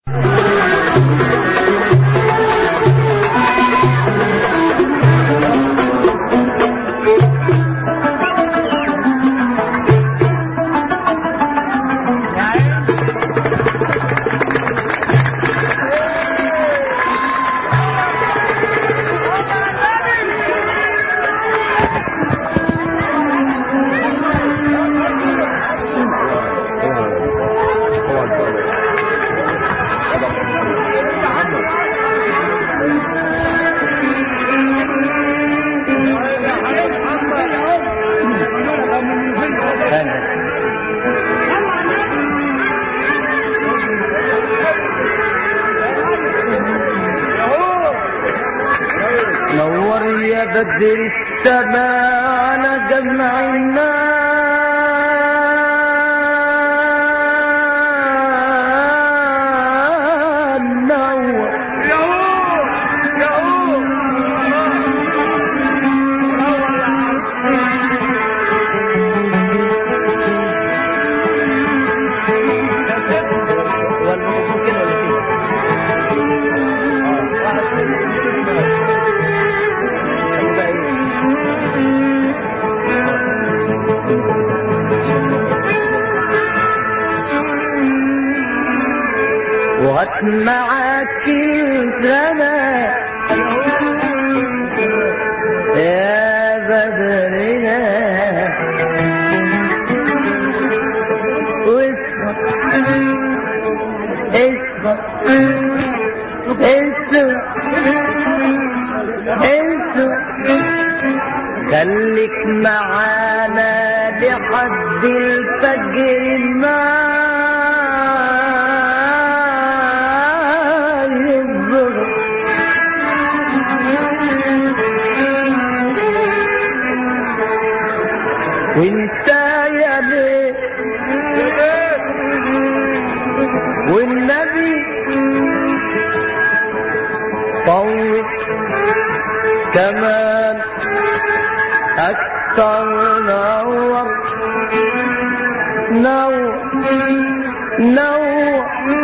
نور يا بدر السماء على جمع النار نور وهات معاك الغلا يا بدرنا واسمع اسمع اسمع اسمع خليك معانا لحد الفجر ما يظهر وانت يا ليه والنبي طول كمان أكثر نور نور نور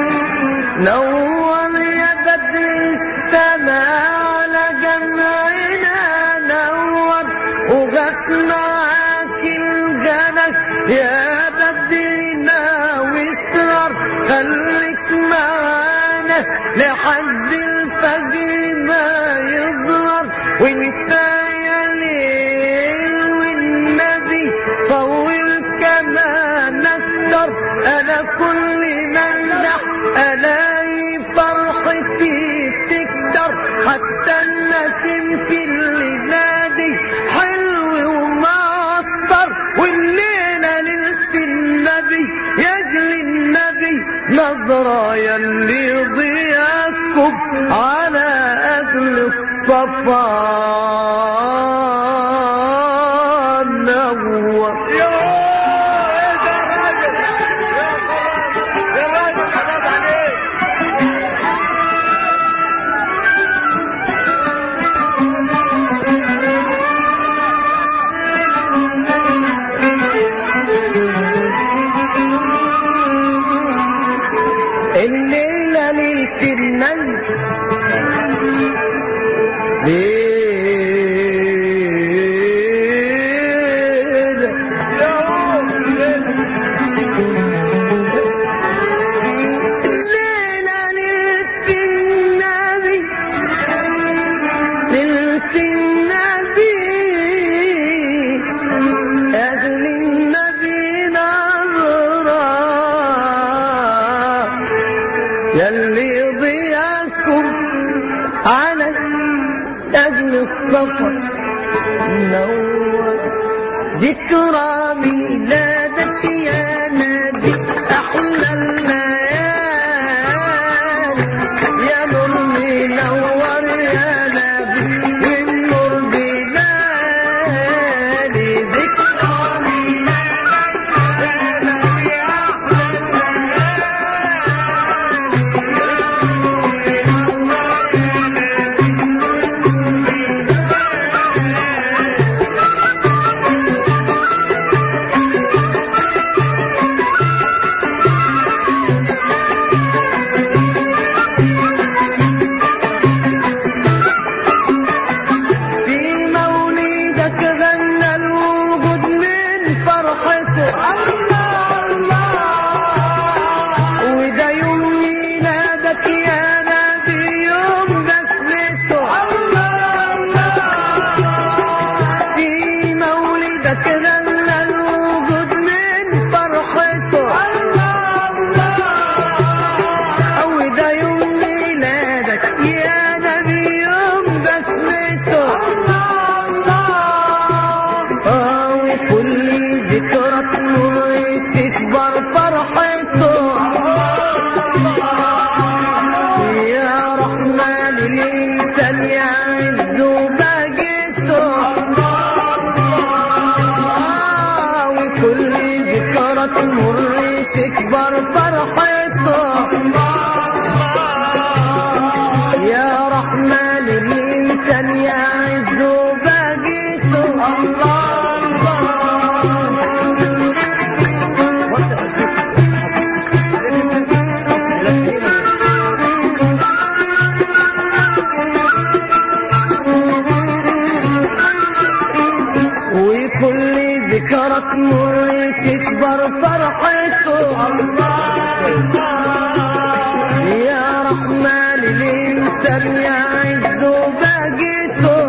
نور يا بدر السماء على جمعنا نور وغت معاك الجنة يا بدرنا واسرر خليك معانا لحد الفجر ما يظهر وانت يا ليل والنبي طول كمان اكتر انا كل ما امدح الاقي فرحتي تكتر حتى النسيم في الليلة دي حلو ومعطر والليلة ليلة النبي يجلي النبي نظرة يلي ضياكم على أجل الصفا نور الليلة ليلة النجم ليلة الليلة ليلة النبي ليلة النبي أهل النبي نظرة يلي ضياكم على أجل السفر نور ذكرى ميلادك يا نبي أحلى الليالي يا نور منور يا نبي والنور بلالي ذكرى ميلادك يا نبي أحلى بتمر تكبر فرحته يا رحمن الإنسان يعز باقيته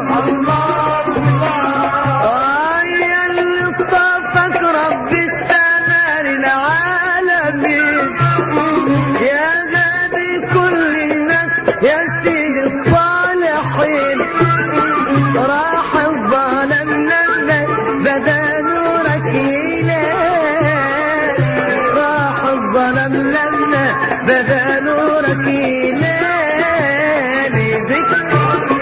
آه يا اللي اصطفاك رب السماء للعالمين يا غادي كل الناس يا سيدي الصالحين راح الظالم لما بدا نورك يلال راح الظلم لما بدا نورك يلال ذكر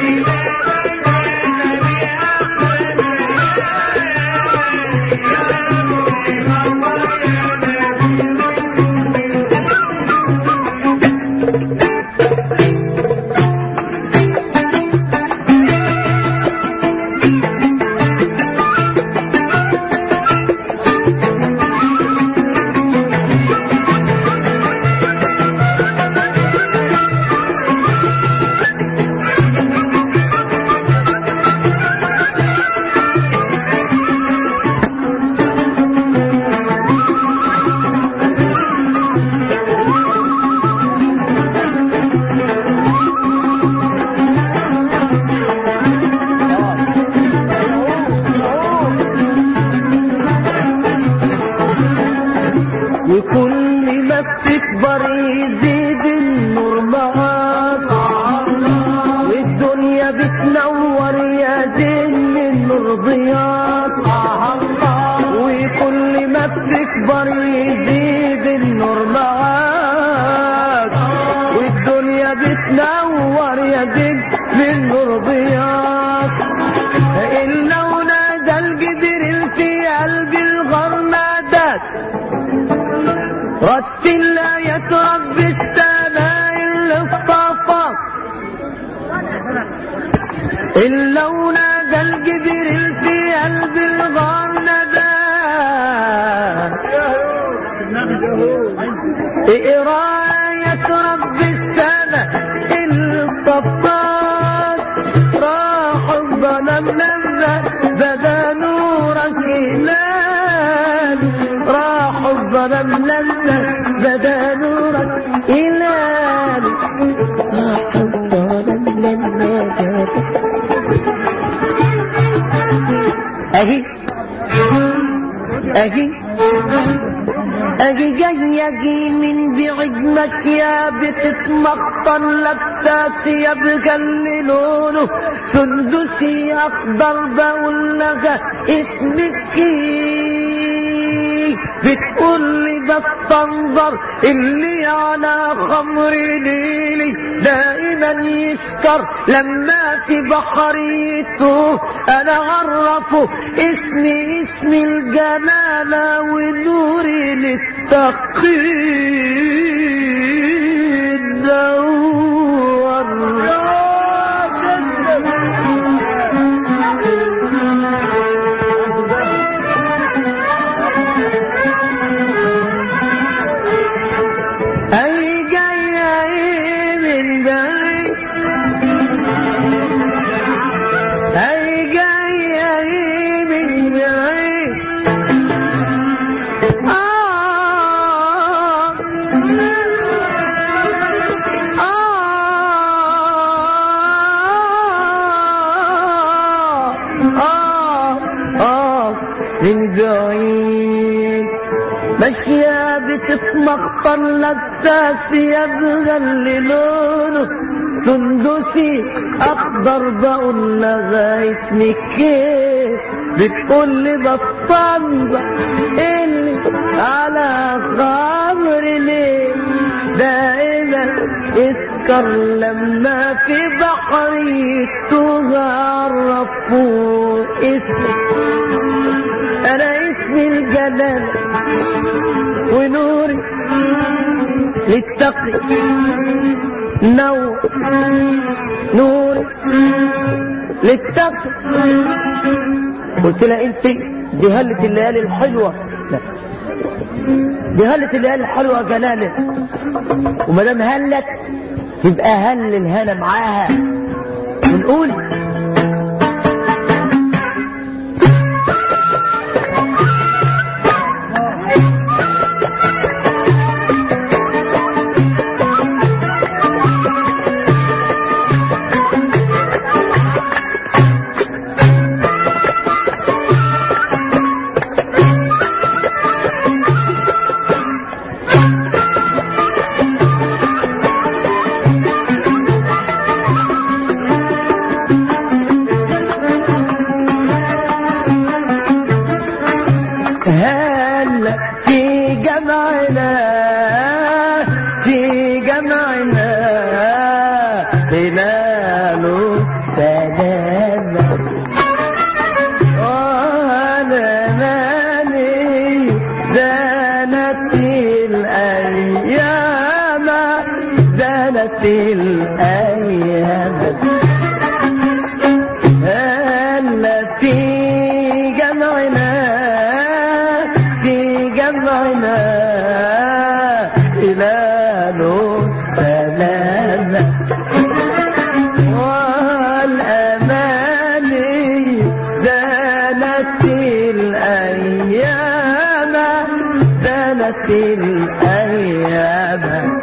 وكل ما بتكبر يزيد النور معاك والدنيا بتنور يا زين النور ضياك وكل ما بتكبر يزيد النور معاك والدنيا بتنور يا زين النور ضياك إلا ونادى الجبريل في قلب الغار ناداك رتل آية رب السماء اللي اصطفاك إلا ونادى الجبريل في قلب الغار ندى قراية رب السماء اللي اصطفاك راح الظلم لما بدا نورك هلال راح الظلم لما بدا نورك هلال راح الظلم لما بدا اهي اهي اجي جاي اجي من بعيد ماشية بتتمخطر لابسة ثياب غلي لونه سندسي اخضر بقول لها اسمك ايه بتقول لي ده الصنبر اللي على خمر ليلي دائما يسكر لما في بحريته انا عرفه اسمي اسم الجلالة ونوري للتقي أي جاي أي من بعيد أي جاي أي من بعيد آه آه آه آه من بعيد ماشية بتتمخطر لابسة ثياب غلي لونه سندسي اخضر بقول لها اسمك ايه بتقول لي بطنبة اللي على خمر ليه دائما اسكر لما في بحري تعرفوا اسمك انا اسمي الجلال ونوري للتقي نور نور للتقي قلت لها انت دي هلة الليالي الحلوة لا. دي هلة الليالي الحلوة جلالة وما دام هلت يبقى هل الهنا معاها ونقول زانت الأيام هلا في جمعنا في جمعنا إلى السلامة والأماني زانت الأيام زانت الأيام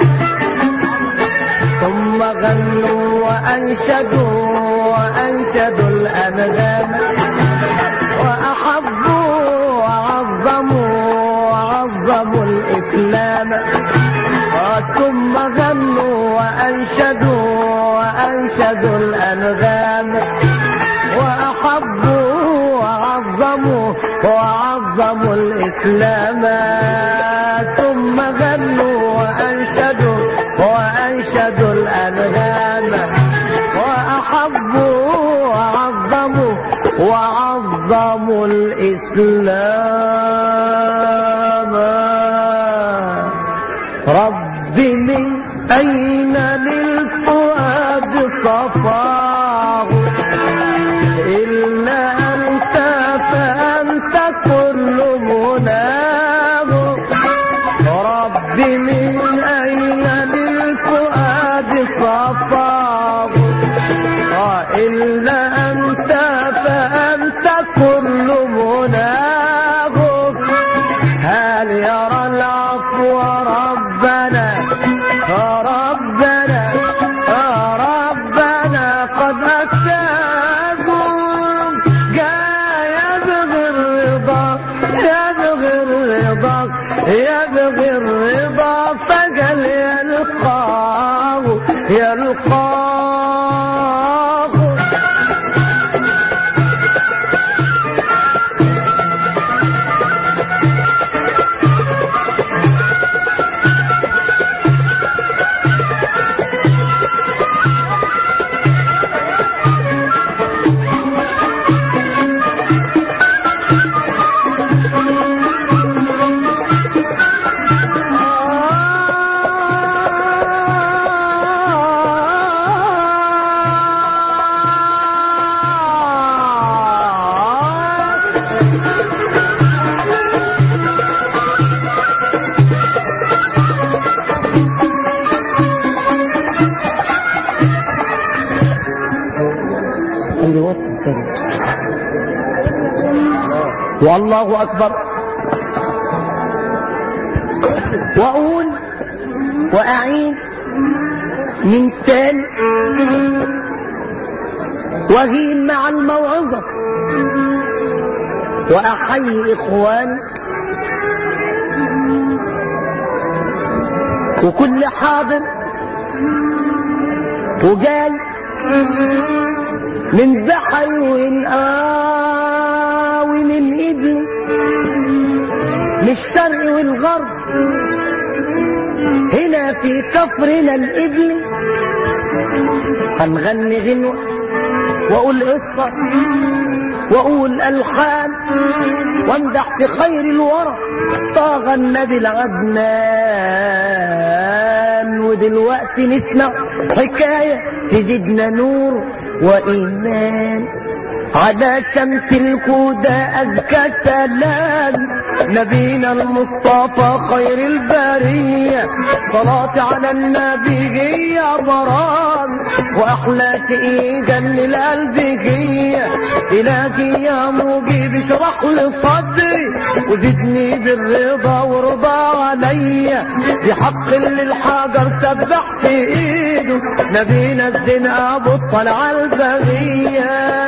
ثم غنوا وأنشدوا وأنشدوا الأنغام وأحبوا وعظموا وعظموا الإسلام ثم غنوا وأنشدوا وأنشدوا الأنغام وأحبوا وعظموا وعظموا الإسلام ثم غنوا وأنشدوا وأنشدوا الأنغام وأحبوا وعظموا وعظموا الإسلام رب من أين للفؤاد صفاه إلا أنت فأنت كل مناه رب من أين للفؤاد صفاه إلا أنت فأنت كل مناه هل يرى العفو ربنا ربنا ربنا قد أتاكم جاء يبغي الرضا يبغي الرضا يبغي الرضا فجل يلقاه يلقاه والله أكبر وأقول وأعين من تاني وهين مع الموعظة وأحيي إخواني وكل حاضر وجاي من بحر والآوي من الإبل من الشرق والغرب هنا في كفرنا الإبل هنغني غنوة وأقول قصة وأقول ألحان وامدح في خير الورى طاغ النبي العدنان ودلوقتي نسمع حكاية تزيدنا نور وإيمان على شمس الهدى أزكى سلام نبينا المصطفى خير البرية صلاة على النبي هي برام وأحلى شيء جن القلب هي إلهي يا مجيب اشرح لي صدري وزدني بالرضا وارضى عليا بحق اللي الحجر سبح في ايده نبينا الدين ابو الطلعه البغيه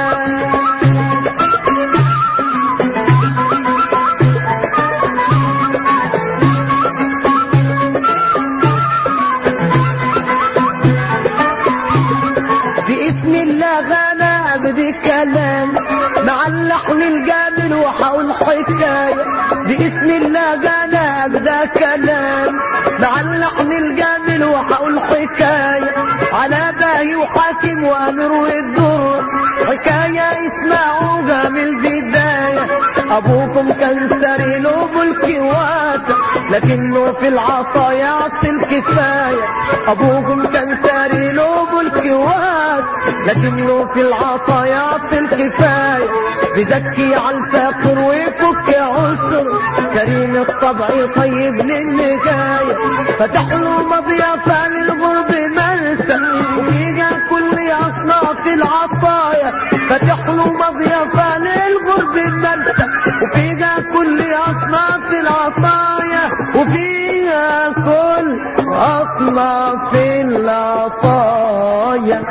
باسم الله غنى ابدي كلام مع اللحن الجامل وحقول حكاية باسم الله غنى ابدا كلام مع اللحن الجامل وحقول حكاية على باهي وحاكم وامر والدر حكاية اسمعوها من البداية ابوكم كان سري له ملك واسع لكنه في العطا يعطي الكفاية ابوهم كان ساري له بالكوات لكنه في العطايا في الكفاية بيزكي على الفاقر ويفك عسر كريم الطبع طيب للنهاية فتح له مضيافة للغرب مرسى وفيها كل أصناف العطايا فتح له مضيافة للغرب مرسى وفيها كل أصناف العطايا وفيها كل أصناف العطايا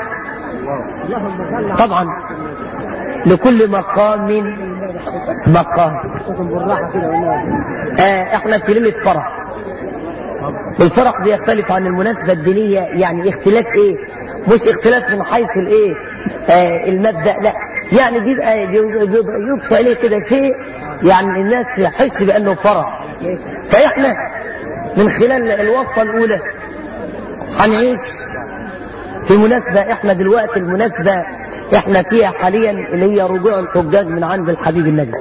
طبعا لكل مقام مقام آه احنا في ليله فرح والفرح بيختلف عن المناسبة الدينية يعني اختلاف ايه مش اختلاف من حيث الايه آه المبدأ لا يعني بيبقى يضفى اليه كده شيء يعني الناس يحس بانه فرح فاحنا من خلال الوصفة الاولى هنعيش في مناسبة احنا دلوقتي المناسبة احنا فيها حاليا اللي هي رجوع الحجاج من عند الحبيب النبي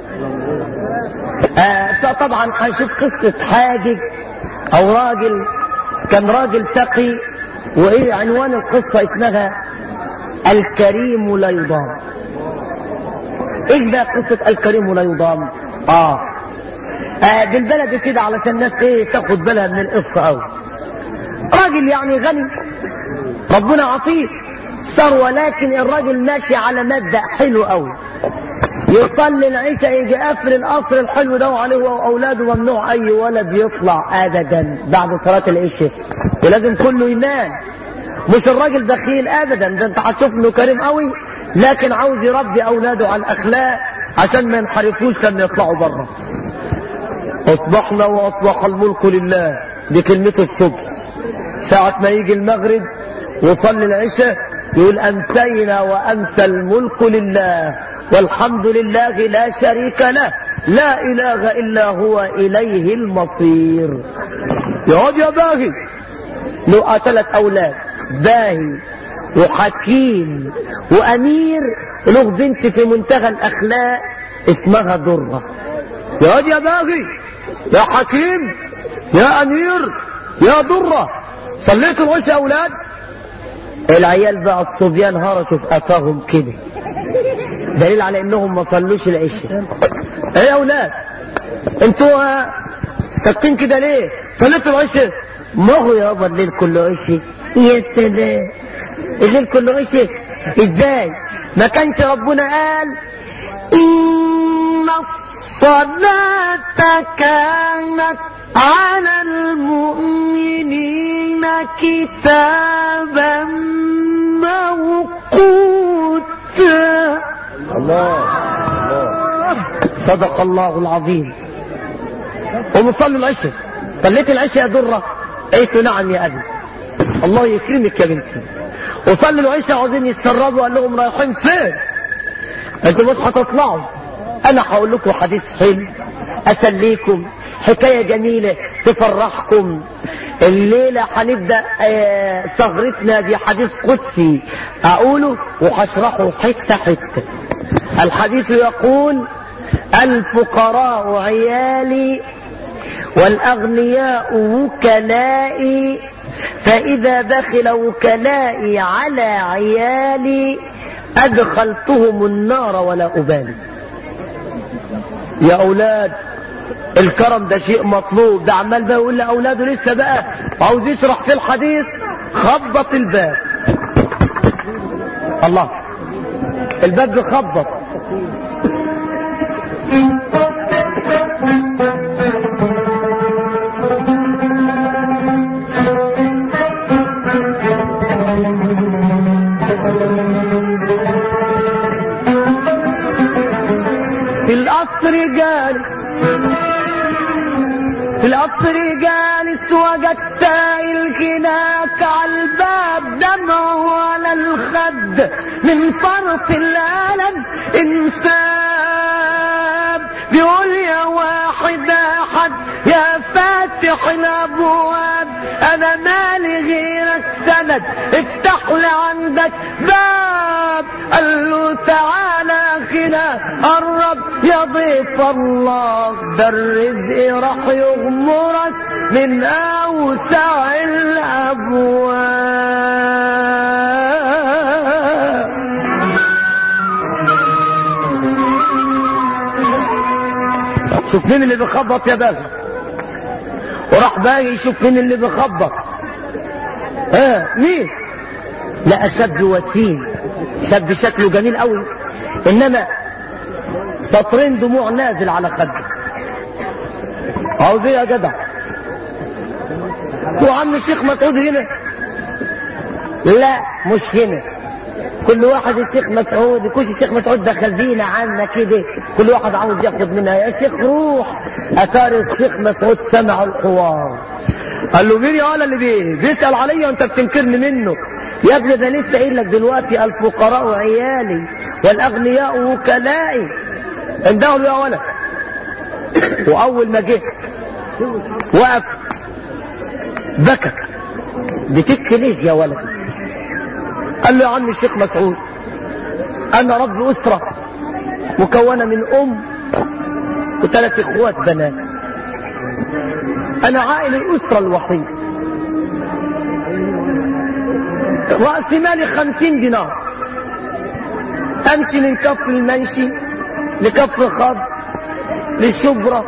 آه فطبعا هنشوف قصة حاجج او راجل كان راجل تقي وايه عنوان القصة اسمها الكريم لا يضام ايه بقى قصة الكريم لا يضام اه, آه بالبلد كده علشان الناس ايه تاخد بالها من القصة اوي راجل يعني غني ربنا عطيه ثروة لكن الراجل ماشي على مبدأ حلو قوي يصلي العشاء يجي قفل القصر الحلو ده وعليه هو واولاده ممنوع اي ولد يطلع ابدا بعد صلاه العشاء ولازم كله ينام مش الراجل بخيل ابدا ده انت هتشوف انه كريم قوي لكن عاوز يربي اولاده على الاخلاق عشان ما ينحرفوش لما يطلعوا بره اصبحنا واصبح الملك لله دي كلمته الصبح ساعة ما يجي المغرب وصلي العشاء يقول أمسينا وأمسى الملك لله والحمد لله لا شريك له لا إله إلا هو إليه المصير يقعد يا باهي له ثلاث أولاد باهي وحكيم وأمير له بنت في منتهى الأخلاق اسمها درة يقعد يا باغي يا حكيم يا أمير يا درة صليتوا العشاء يا أولاد العيال بقى الصبيان هرشوا في قفاهم كده دليل على انهم ما صلوش العشاء ايه يا اولاد انتوا ساكتين كده ليه صليتوا العشاء ما هو يابا الليل كله عشاء يا سلام الليل كله عشاء ازاي ما كانش ربنا قال ان الصلاه كانت على المؤمنين كتابا موقوتا الله الله صدق الله العظيم ومصلي العشاء صليت العشاء يا درة قلت نعم يا أبي الله يكرمك يا بنتي وصلي العشاء عاوزين يتسربوا قال لهم رايحين فين انتوا مش هتطلعوا انا هقول لكم حديث حلو اسليكم حكاية جميلة تفرحكم الليلة هنبدأ آه سهرتنا بحديث قدسي أقوله وهشرحه حتة حتة الحديث يقول الفقراء عيالي والأغنياء وكلائي فإذا بخل وكلائي على عيالي أدخلتهم النار ولا أبالي يا أولاد الكرم ده شيء مطلوب ده عمال بقى يقول لاولاده لسه بقى عاوز يشرح في الحديث خبط الباب الله الباب بيخبط في القصر جالس في القصر جالس وجد سائل كناك على الباب دمعه على الخد من فرط الألم انساب بيقول يا واحد أحد يا فاتح الأبواب أنا مالي غيرك سند افتح لي عندك باب قال له تعالى خلا قرب يا ضيف الله ده الرزق راح يغمرك من أوسع الأبواب شوف مين اللي بيخبط يا باغي وراح باغي يشوف مين اللي بيخبط اه مين لقى شاب وسيم شاب شكله جميل قوي انما سطرين دموع نازل على خده عاوز ايه يا جدع وعم الشيخ مسعود هنا لا مش هنا كل واحد الشيخ مسعود كل الشيخ مسعود ده خزينة عنا كده كل واحد عاوز ياخد منها يا شيخ روح أثار الشيخ مسعود سمع الحوار قال له مين يا ولا اللي بيه بيسأل عليا وانت بتنكرني منه يا ابني ده لسه قايل لك دلوقتي الفقراء عيالي والاغنياء وكلائي اندهوا له يا ولد واول ما جه وقف بكى بتبكي ليه يا ولد قال له يا عم الشيخ مسعود انا رب اسره مكونه من ام وثلاث اخوات بنات انا عائل الاسره الوحيد راس مالي خمسين دينار امشي من كف المنشي لكف الخض للشبرة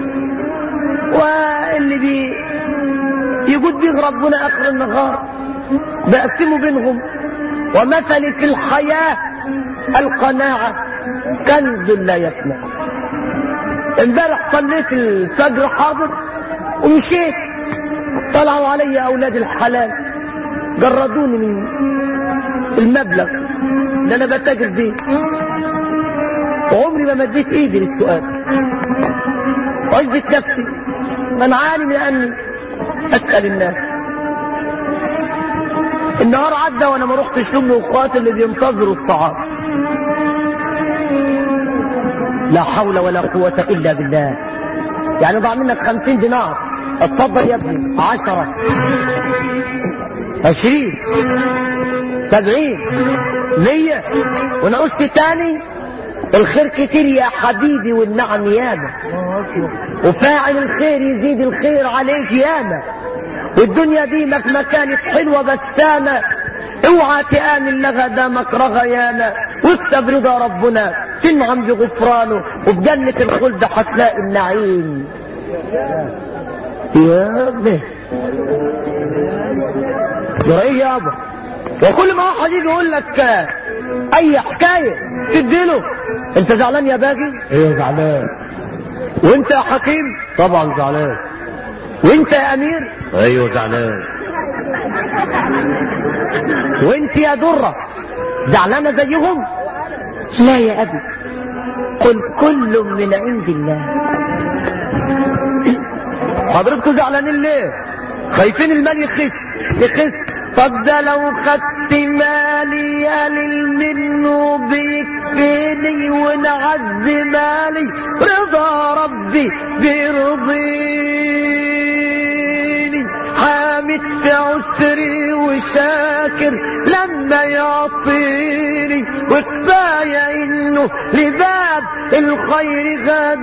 واللي بي يقول بيه ربنا اخر النهار بقسمه بينهم ومثلي في الحياة القناعة كنز لا يفنى امبارح صليت الفجر حاضر ومشيت طلعوا علي اولاد الحلال جردوني من المبلغ اللي انا بتاجر بيه وعمري ما مديت ايدي للسؤال وعزت نفسي منعاني من اني اسال الناس النهار عدى وانا ما رحتش لامي واخواتي اللي بينتظروا الطعام لا حول ولا قوة الا بالله يعني ضاع منك خمسين دينار اتفضل يا ابني عشرة عشرين سبعين مية وانا قلت تاني الخير كتير يا حبيبي والنعم ياما وفاعل الخير يزيد الخير عليك ياما والدنيا دي مهما كانت حلوة بسامة اوعى تآمن لها ده مكرها ياما واكسب رضا ربنا تنعم بغفرانه وبجنة الخلد هتلاقي النعيم يا ابني يا ايه يابا وكل ما واحد يجي يقول لك اي حكايه تديله انت زعلان يا باجي ايه زعلان وانت يا حكيم طبعا زعلان وانت يا امير ايوه زعلان وانت يا دره زعلانه زيهم لا يا ابي قل كل من عند الله حضرتكم زعلانين ليه خايفين المال يخس يخس طب ده لو خدت مالي قليل منه بيكفيني ونعز مالي رضا ربي بيرضيني حامد في عسري وشاكر لما يعطيني وكفاية انه لباب الخير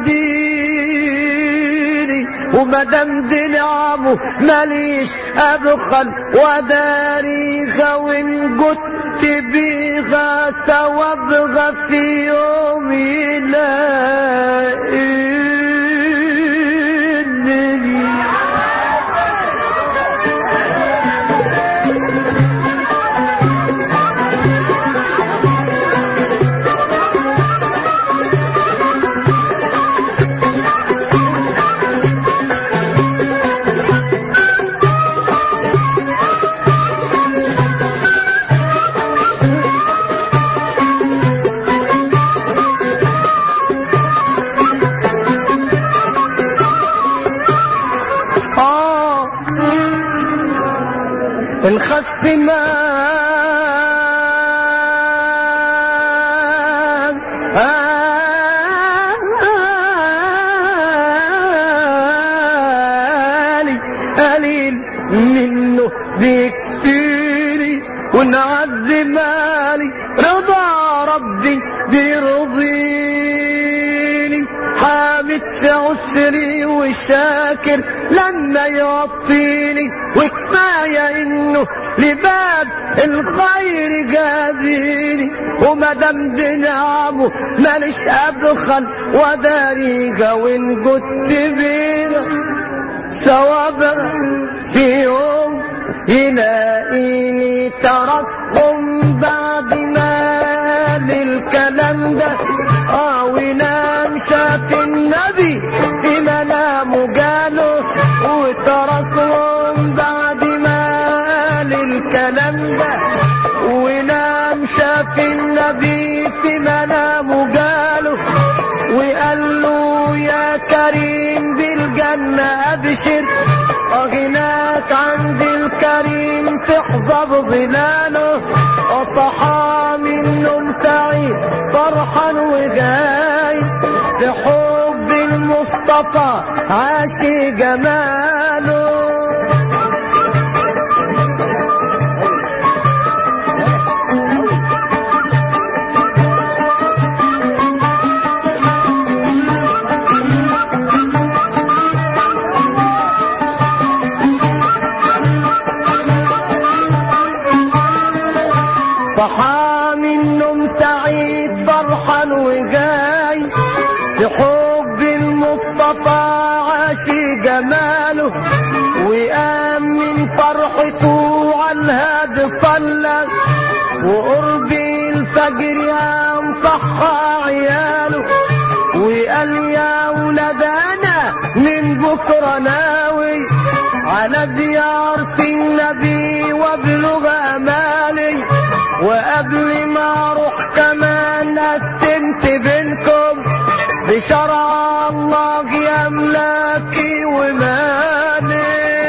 غاديني ومدام دي نعمه ماليش ابخل وداريها وان جدت بيها ثوابها في يوم يلاقيني آه نخف ما قالي قليل منه بيكفيني ونعز مالي رضا ربي بيرضيني حامد في عسري والشاكر لما يعطيني وكفاية انه لباب الخير جابيني ومدام بنعمه ماليش ابخل وداريجة وان كنت بينا ثوابا في يوم يلاقيني تركهم بعد ما الكلام ده اه ونام شاف النبي في منامه جاله وتركهم بعد ما الكلام ده ونام شاف النبي في منامه جاله وقال له يا كريم بالجنة أبشر أغناك عند الكريم تحظى بظلاله أصحى من النوم سعيد فرحان وجاي في حب المصطفى عاشي جماله صحى من النوم سعيد فرحان وجاي بحب المصطفى عاشي جماله وقام من فرحته على الهاد صلى وقرب الفجر قام صحى عياله وقال يا ولاد انا من بكره ناوي على زيارة النبي وابلغ امالي وقبل ما اروح كمان قسمت بينكم بشرع الله يا املاكي ومالي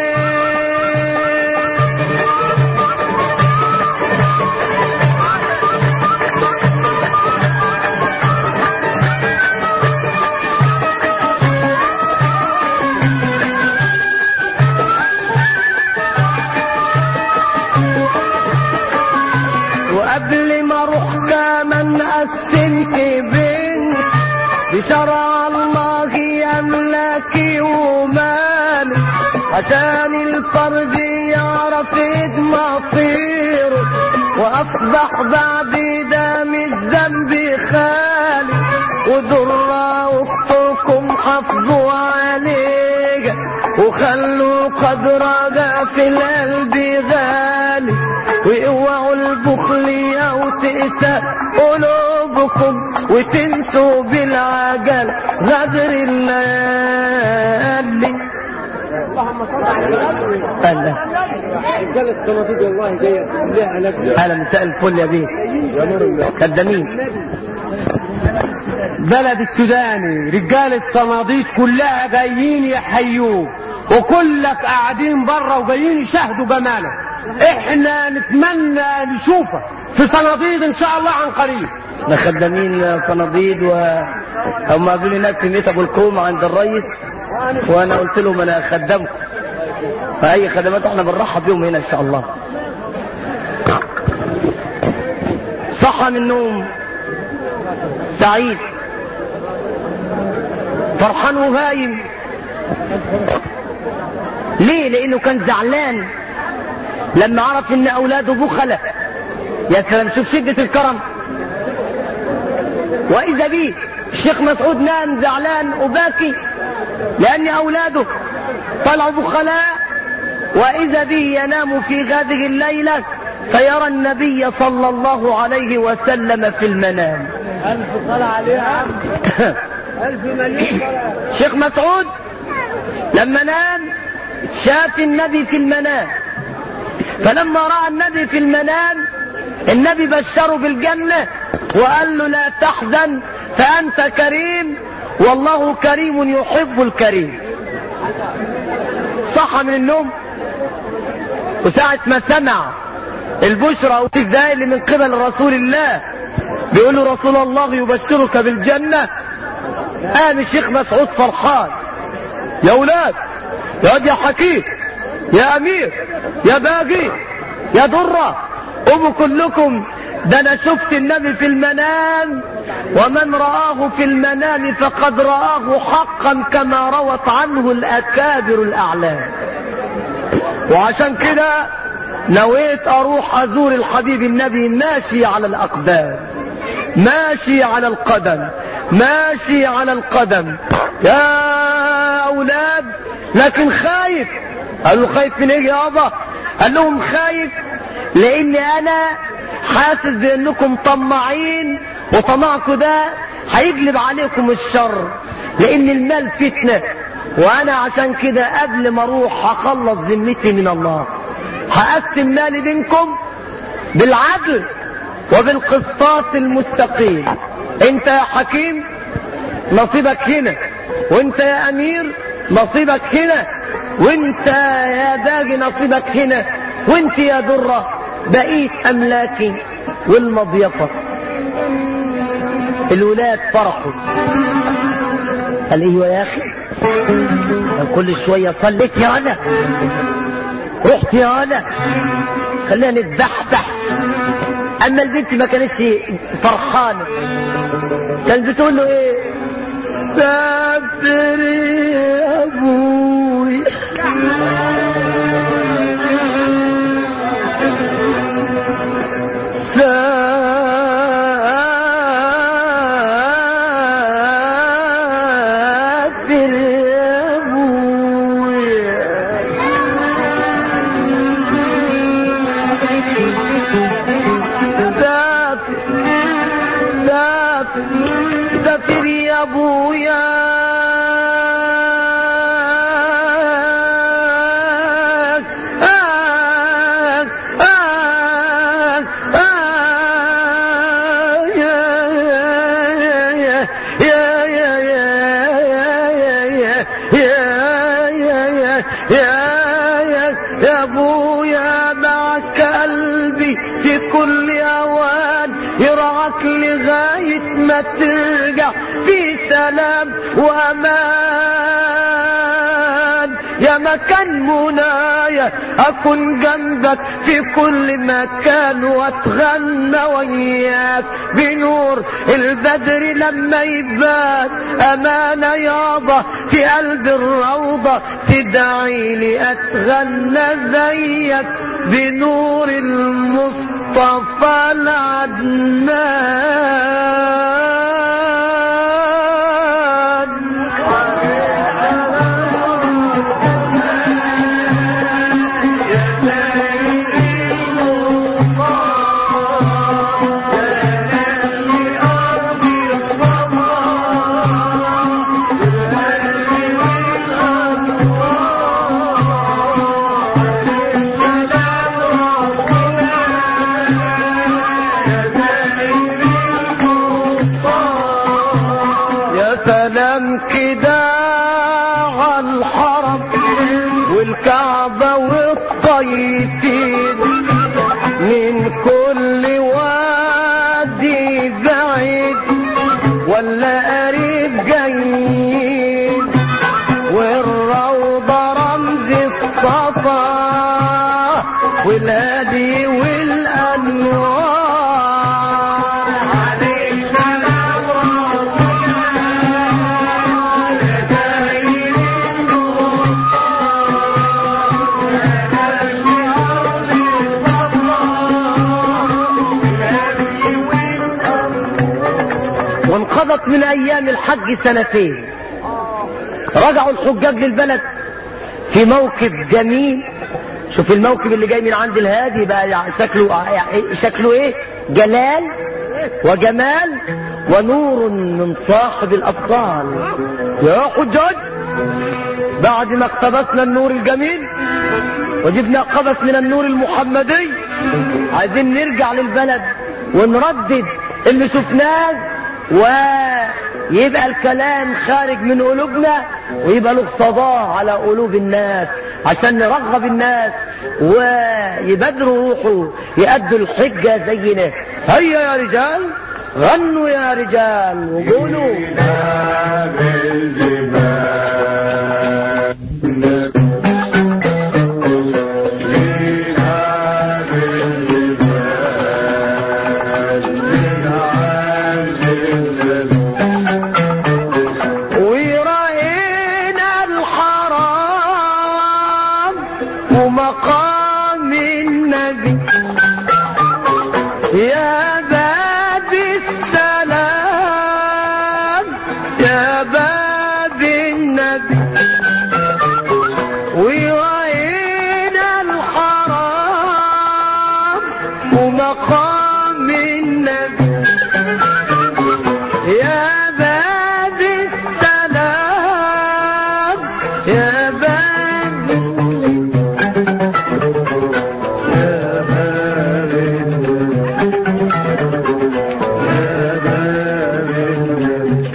وقبل ما اروح كمان قسمت بين بشرع الله يملكي ومالي عشان الفرد يعرف مصيره واصبح بعد دام الذنب خالي وضر اختكم حافظوا عليها وخلوا قدرها في القلب غالي واوعوا البخل او تأسى قلوبكم وتنسوا بالعجل غدر الليالي أهلا قال الصناديق والله جايه لها نبذه أهلا مساء الفل يا بيه خدامين بلد السوداني رجالة صناديق كلها جايين يحيوه وكلك قاعدين بره وجايين يشاهدوا جمالك احنا نتمنى نشوفك في صناديق ان شاء الله عن قريب ده خدامين صناديد وهم قابلوني هناك في ميت ابو الكوم عند الريس وانا قلت لهم انا خدامكم فاي خدمات احنا بنرحب بيهم هنا ان شاء الله صحى من النوم سعيد فرحان وهايم ليه لانه كان زعلان لما عرف ان اولاده بخلة يا سلام شوف شدة الكرم واذا بيه الشيخ مسعود نام زعلان وباكي لان اولاده طلعوا بخلاء واذا به ينام في هذه الليلة فيرى النبي صلى الله عليه وسلم في المنام الف صلاة عليه يا عم الف مليون صلاة شيخ مسعود لما نام شاف النبي في المنام فلما رأى النبي في المنام النبي بشره بالجنة وقال له لا تحزن فأنت كريم والله كريم يحب الكريم صحى من النوم وساعة ما سمع البشرى والإزاي اللي من قبل رسول الله بيقول له رسول الله يبشرك بالجنة قام الشيخ مسعود فرحان يا ولاد يا واد يا حكيم يا امير يا باقي يا درة قوموا كلكم ده انا شفت النبي في المنام ومن رآه في المنام فقد رآه حقا كما روت عنه الأكابر الأعلام وعشان كده نويت أروح أزور الحبيب النبي ماشي على الأقدام ماشي على القدم ماشي على القدم يا أولاد لكن خايف قال له خايف من ايه يابا قال لهم خايف لان انا حاسس بانكم طماعين وطمعكم ده هيجلب عليكم الشر لان المال فتنة وانا عشان كده قبل ما اروح هخلص ذمتي من الله هقسم مالي بينكم بالعدل وبالقسطاس المستقيم انت يا حكيم نصيبك هنا وانت يا امير نصيبك هنا وانت يا باقي نصيبك هنا وانت يا درة بقيت املاكي والمضيفة الولاد فرحوا قال ايوه يا اخي كان كل شوية صليت يا انا رحت يا انا خلينا نتبحبح اما البنت ما كانتش فرحانة كانت بتقول له ايه سافر يا ابوي سافر يا ابوي سافر سافر سافر يا ابويا يا ابويا معك قلبي في كل اوان يرعاك لغاية ما ترجع في سلام وامان يا مكان منايا اكون جنبك في كل مكان واتغنى وياك بنور البدر لما يبان امانة يابا في قلب الروضة تدعي لي اتغنى زيك بنور المصطفى العدنان يا سلام كده على الحرم والكعبة والطيفين من كل وادي بعيد ولا قريب جايين والروضة رمز الصفا والهدي والأنوار عليك سلام وانقضت من ايام الحج سنتين رجعوا الحجاج للبلد في موكب جميل شوف الموكب اللي جاي من عند الهادي بقى يعني شكله يعني شكله ايه جلال وجمال ونور من صاحب الابطال يا حجاج بعد ما اقتبسنا النور الجميل وجبنا قبس من النور المحمدي عايزين نرجع للبلد ونردد اللي شفناه ويبقى الكلام خارج من قلوبنا ويبقى له صداه على قلوب الناس عشان نرغب الناس ويبادروا روحه يأدوا الحجة زينا هيا يا رجال غنوا يا رجال وقولوا مقام النبي يا باب السلام يا باب يا باب يا باب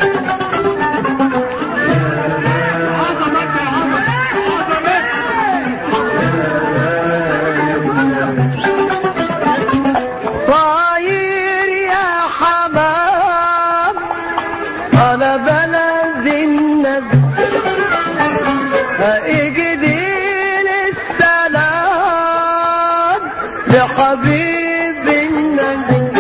طاير يا حمام على بلد النبي اجدي السلام لحبيب النبي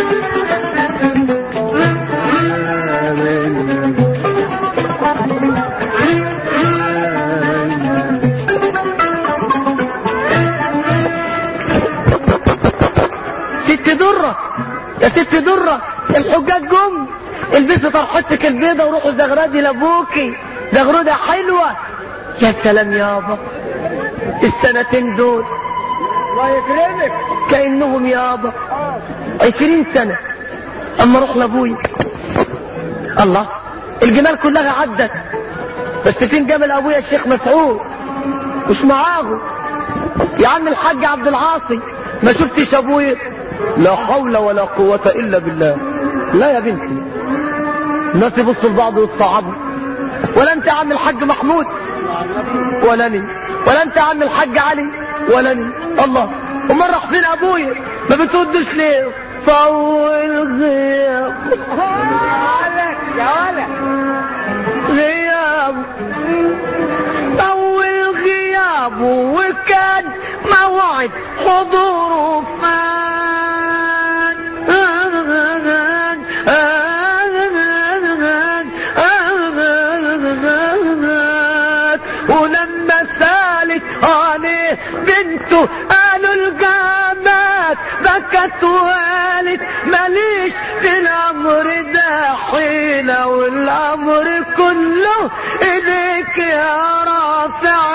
ست درة يا ست درة الحجاج جم البسوا طرحتك البيضة وروحوا زغردي لابوكي زغردة حلوة يا سلام يابا السنتين دول الله يكرمك كأنهم يابا عشرين سنة أما أروح لأبوي الله الجمال كلها عدت بس فين جمل أبويا الشيخ مسعود مش معاه يا عم الحاج عبد العاصي ما شفتش أبويا لا حول ولا قوة إلا بالله لا يا بنتي الناس يبصوا لبعض ويتصعبوا ولا انت يا عم الحاج محمود ولا أنا ولا انت يا عم الحاج علي ولا أنا الله امال راح فين ابويا ما بتردش ليه طول غياب يا ولد غياب طول غيابه وكان موعد حضوره فات ولما سالت عليه بنته قالوا الجامات بكت وقالت ماليش في الامر ده حيلة والامر كله ايديك يا رافع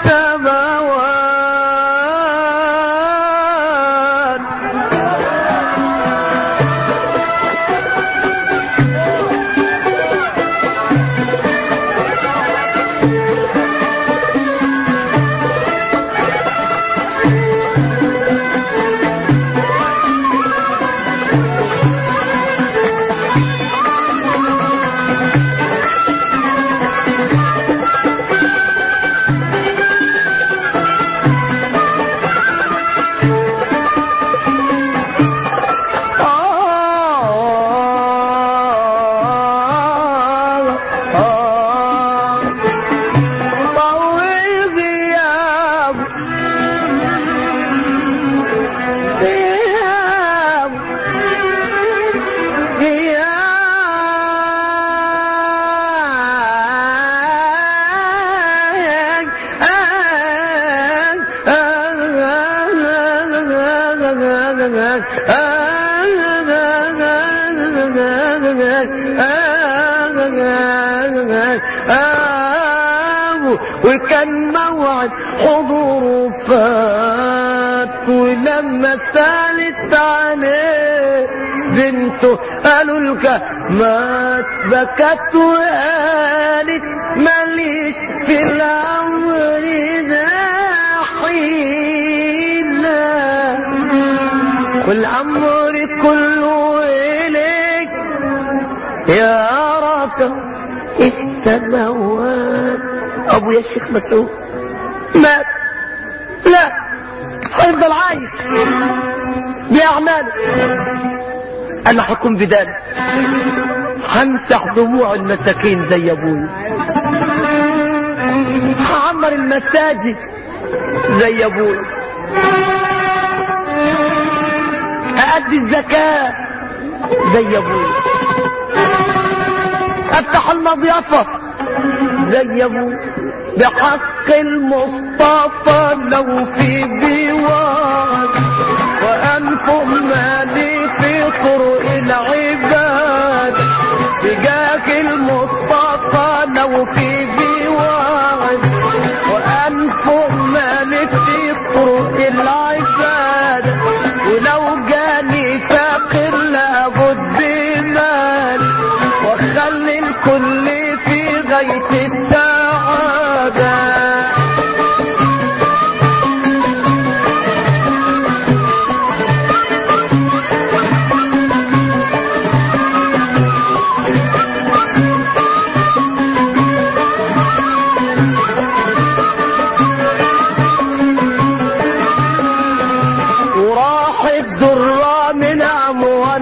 السماوات طول غياب غياب وكان موعد حضوره فات ولما سالت عليه بنته قالوا لك مات بكت وقالت ماليش في الامر ده حيلة والامر كله اليك يا رافع السماوات ابو يا الشيخ مسعود مات لا هيفضل عايش باعماله انا هكون بداله همسح دموع المساكين زي ابوي هعمر المساجد زي ابوي أأدي الزكاة زي ابوي افتح المضيافة زي ابوي بحق المصطفى لو في ديوان وانفق مالي في طرق العباد بجاك المصطفى لو في ديوان وانفق مالي في طرق العباد ولو جاني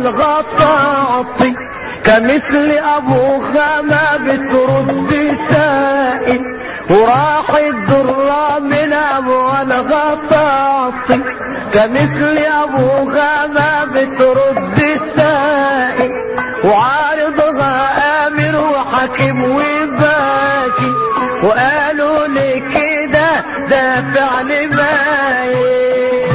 الغطاطي كمثل ابوها ما بترد سائل وراح الدرة من ابو الغطاطي كمثل ابوها ما بترد سائل وعارضها امر وحكيم وباكي وقالوا لي كده ده فعل باين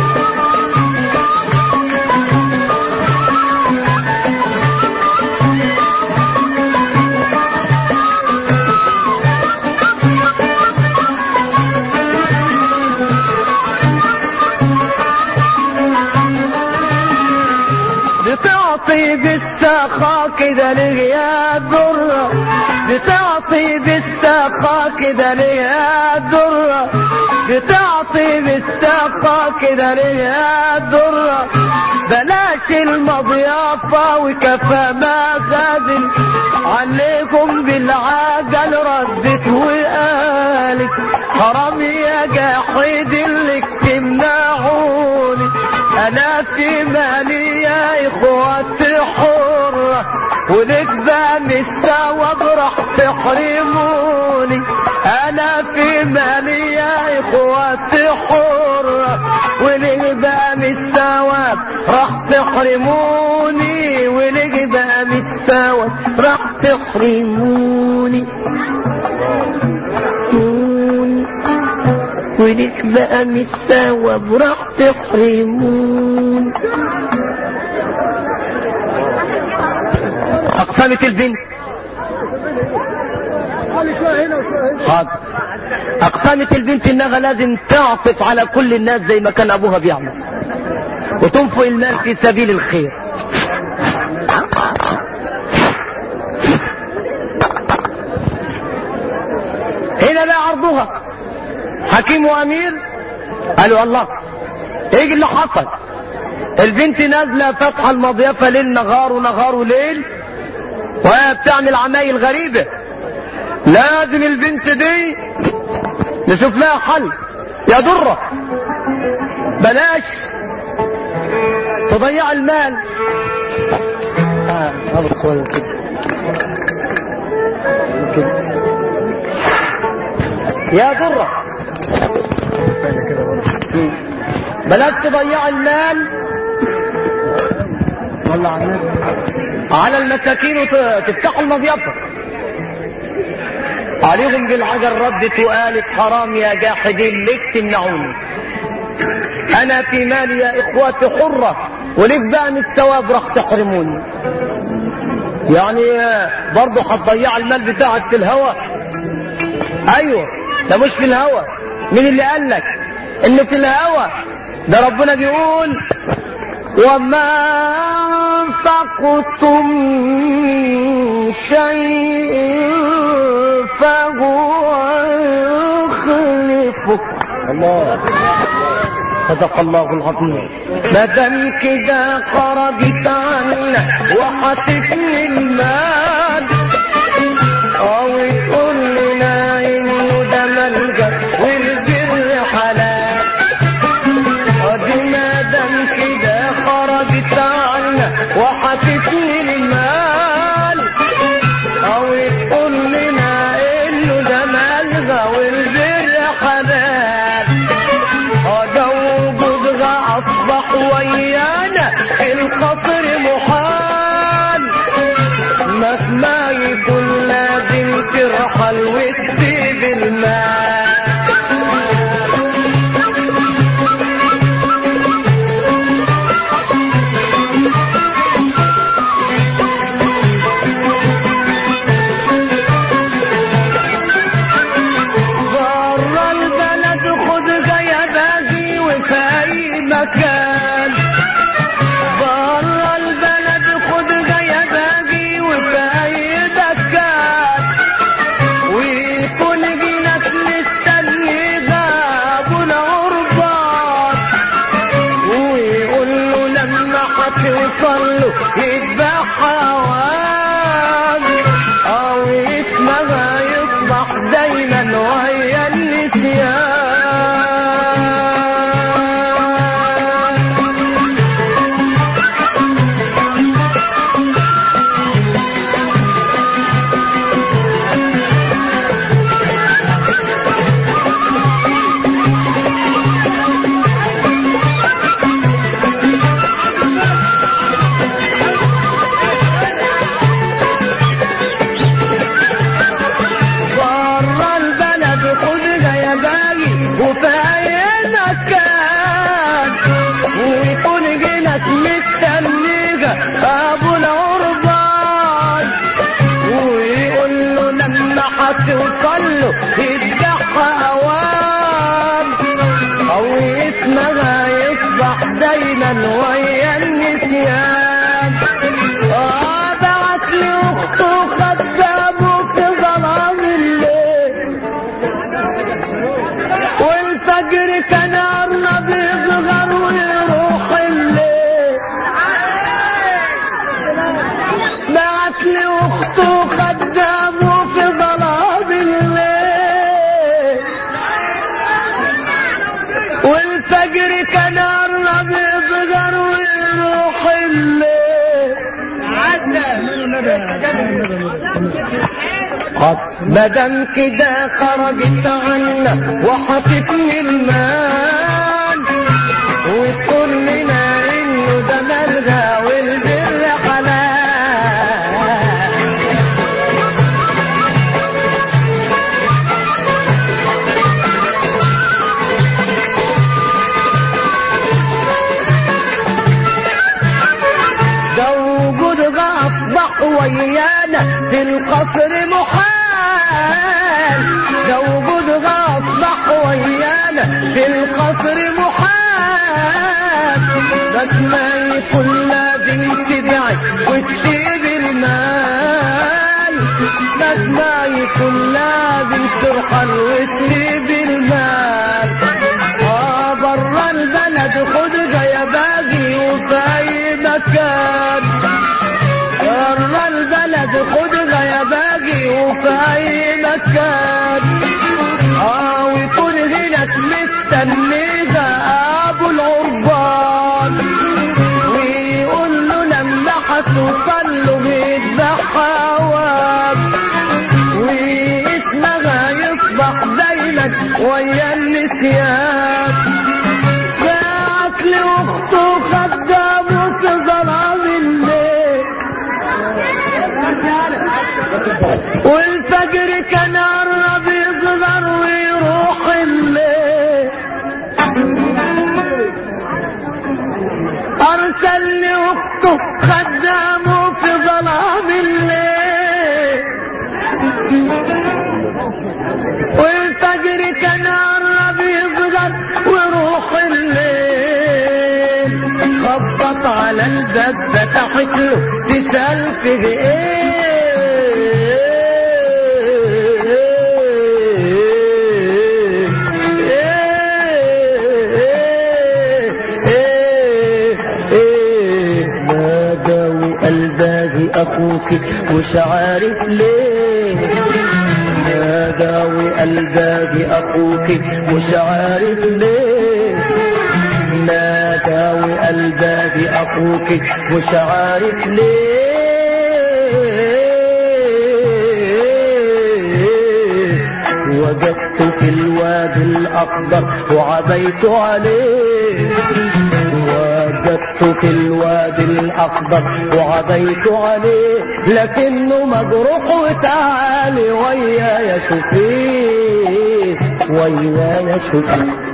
بتعطي بالسخاء كده ليه يا درة بتعطي بالسخاء كده ليه يا درة بتعطي بالسخاء كده ليه يا درة بلاش المضيافة وكفى ما خذل عليكم بالعجل ردت وقالت حرام يا جاحد اللي تمنعوني انا في مالي يا اخواتي حرة ونكبة مستوى براح تحرموني انا في مالي يا اخواتي حرة ونكبة مستوى راح تحرموني ونكبة مستوى راح تحرموني ولك بقى مش سوا براح تحرمون أقسمت البنت حاضر أقسمت البنت إنها لازم تعطف على كل الناس زي ما كان أبوها بيعمل وتنفق المال في سبيل الخير هنا بقى عرضها حكيم وامير قالوا الله ايه اللي حصل البنت نازله فاتحه المضيفه ليل نهار ونهار وليل وهي بتعمل عمايل غريبه لازم البنت دي نشوف لها حل يا دره بلاش تضيع المال اه هذا صغير كده كده يا دره بلاش تضيع المال على المساكين وتفتحوا المضيفة عليهم بالعجل ردت وقالت حرام يا جاحدين ليك تمنعوني انا في مالي يا اخواتي حرة وليك بقى من الثواب راح تحرموني يعني برضه هتضيع المال بتاعك في الهوى ايوه ده مش في الهوى مين اللي قال لك انه في الهوى ده ربنا بيقول وما انفقتم من شيء فهو يخلفه الله صدق الله العظيم ما دام كده خرجت عنا وحتفني المال او تقول لنا انه ده ملجا والبر حلال ادي ما دام كده خرجت عنا وحتفني المال او تقول لنا انه ده ملجا والبر حلال هذا وجودها اصبح ويانا الخطر محال مهما يكون لازم ترحل وتسيب المال بره البلد خد جاية باجي وفي اي مكان بره البلد خد جاية باجي وفي اي مكان ويكون جينك مستني بابنا عربان ويقول له لما هتوصل له يذبح حوام او اسمها يصبح دايما وهي النسيان المكان آه بعت لي اخته خدامه في ظلام الليل والفجر كان قرب يصغر ويروح الليل بعت لي اخته خدامه في ظلام الليل والفجر كان قرب يصغر ويروح الليل مدام كده خرجت عنا وحطتني المال وتقول لنا انه ده ملغى والبر حلال ده وجودها اصبح ويانا في القصر محال ده وجودها اصبح ويانا في القصر محال بس ما يكون لازم تبعد وتسيب المال بس ما يكون لازم ترحل وتسيب المال اه برا البلد خدها يا باقي وفي اي مكان برا البلد خدها يا باقي وفي اي مكان اه ويكون هناك مستنيها ابو العربان ويقول له لما هتوصل له بيذبح واب واسمها يصبح دايما ويا النسيان بعت لي اخته خدامه في ظلام الليل والفجر كان قرب يصغر ويروح الليل ارسل لي اخته خدامه في ظلام الليل والفجر كان قرب يصغر ويروح الليل خبط على الباب فتحت له تسأل فيه ايه ايه ايه نادى وقلباغي اخوك مش عارف ليه نادى وقلباغي اخوك مش عارف ليه نادى وقلباغي اخوك مش عارف ليه وجدت في الوادي الاخضر وعبيت عليه وجدت في الوادي الاخضر وعبيت عليه لكنه مجروح وتعالي ويايا شوفيه ويايا شوفيه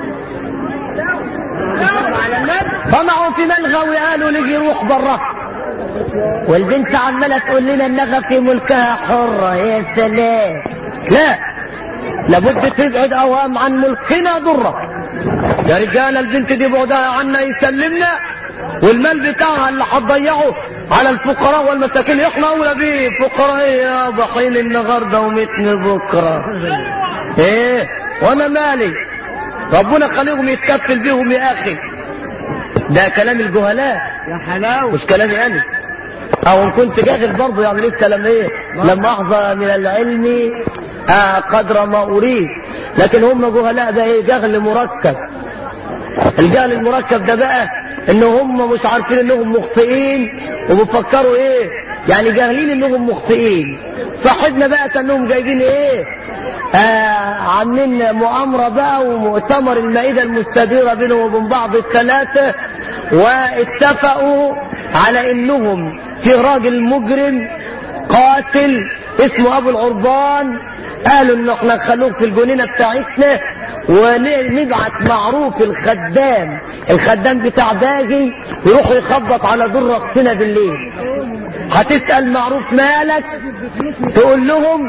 طمعوا في ملغى وقالوا نجي روح برا والبنت عماله تقول لنا النغى في ملكها حره يا سلام لا لابد تبعد اوام عن ملكنا ضره يا رجال البنت دي بعدها عنا يسلمنا والمال بتاعها اللي هتضيعه على الفقراء والمساكين احنا اولى بيه فقراء ايه يا ضحين النهارده ومتن بكره ايه وانا مالي ربنا خليهم يتكفل بيهم يا اخي ده كلام الجهلاء يا حلاوة مش كلامي انا او ان كنت جاهل برضه يعني لسه لما ايه لما احظى من العلم آه قدر ما اريد لكن هم جهلاء ده ايه جهل مركب الجهل المركب ده بقى ان هم مش عارفين انهم مخطئين وبيفكروا ايه يعني جاهلين انهم مخطئين صاحبنا بقى كانهم جايبين ايه آه عاملين مؤامرة بقى ومؤتمر المائدة المستديرة بينهم وبين بعض الثلاثة واتفقوا على انهم في راجل مجرم قاتل اسمه ابو العربان قالوا ان احنا نخلوه في الجنينه بتاعتنا ونبعت معروف الخدام الخدام بتاع باجي يروح يخبط على دور رقصنا بالليل هتسأل معروف مالك تقول لهم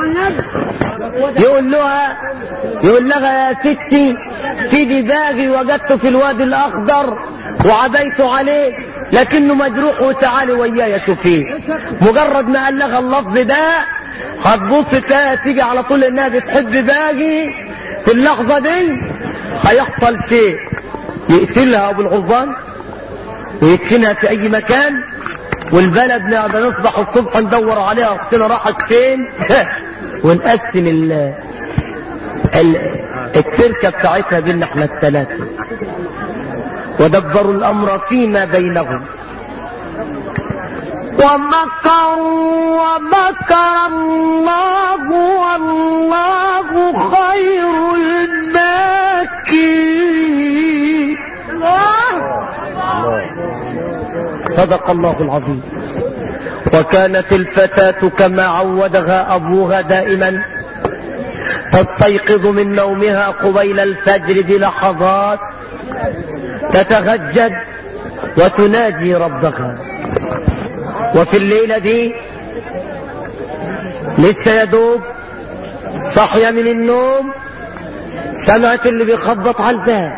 يقول لها يقول لها يا ستي سيدي باغي وجدته في الوادي الاخضر وعديت عليه لكنه مجروح وتعالي وياي شوفيه مجرد ما قال لها اللفظ ده هتبص تلاقي تيجي على طول انها بتحب باقي في اللحظة دي هيحصل شيء يقتلها ابو الغربان ويدفنها في اي مكان والبلد نقدر نصبح الصبح ندور عليها اختنا راحت فين ونقسم ال ال- التركه بتاعتها بينا احنا الثلاثه ودبروا الامر فيما بينهم ومكروا ومكر الله والله خير الماكرين صدق الله العظيم وكانت الفتاة كما عودها أبوها دائما تستيقظ من نومها قبيل الفجر بلحظات تتهجد وتناجي ربها وفي الليلة دي لسه يدوب صحية من النوم سمعت اللي بيخبط على الباب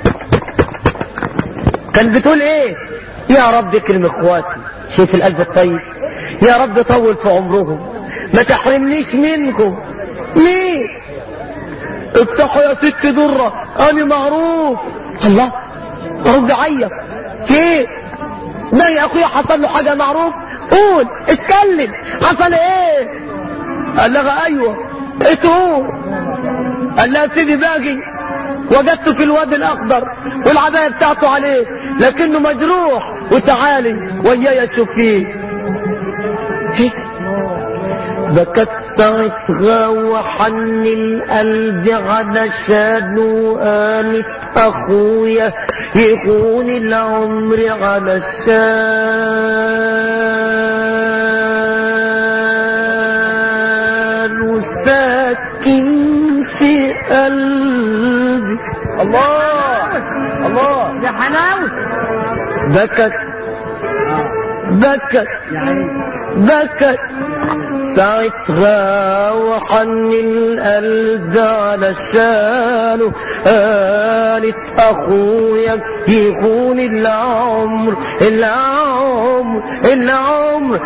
كان بتقول ايه يا رب اكرم اخواتي شوف القلب الطيب يا رب طول في عمرهم ما تحرمنيش منكم مين افتحوا يا ست درة انا معروف الله معروف بيعيط في ايه ما يا اخويا حصل له حاجة معروف قول اتكلم حصل ايه قال لها ايوه ايه تقول قال لها سيدي باقي وجدته في الوادي الاخضر والعبايه بتاعته عليه لكنه مجروح وتعالي وياي اشوف فيه هي. بكت ساعتها وحن القلب علشانه قالت اخويا يكون العمر علشان وساكن في قلبي الله الله يا حلاوة بكت بكت بكت ساعتها وحن القلب علشانه قالت اخويا يكون العمر العمر العمر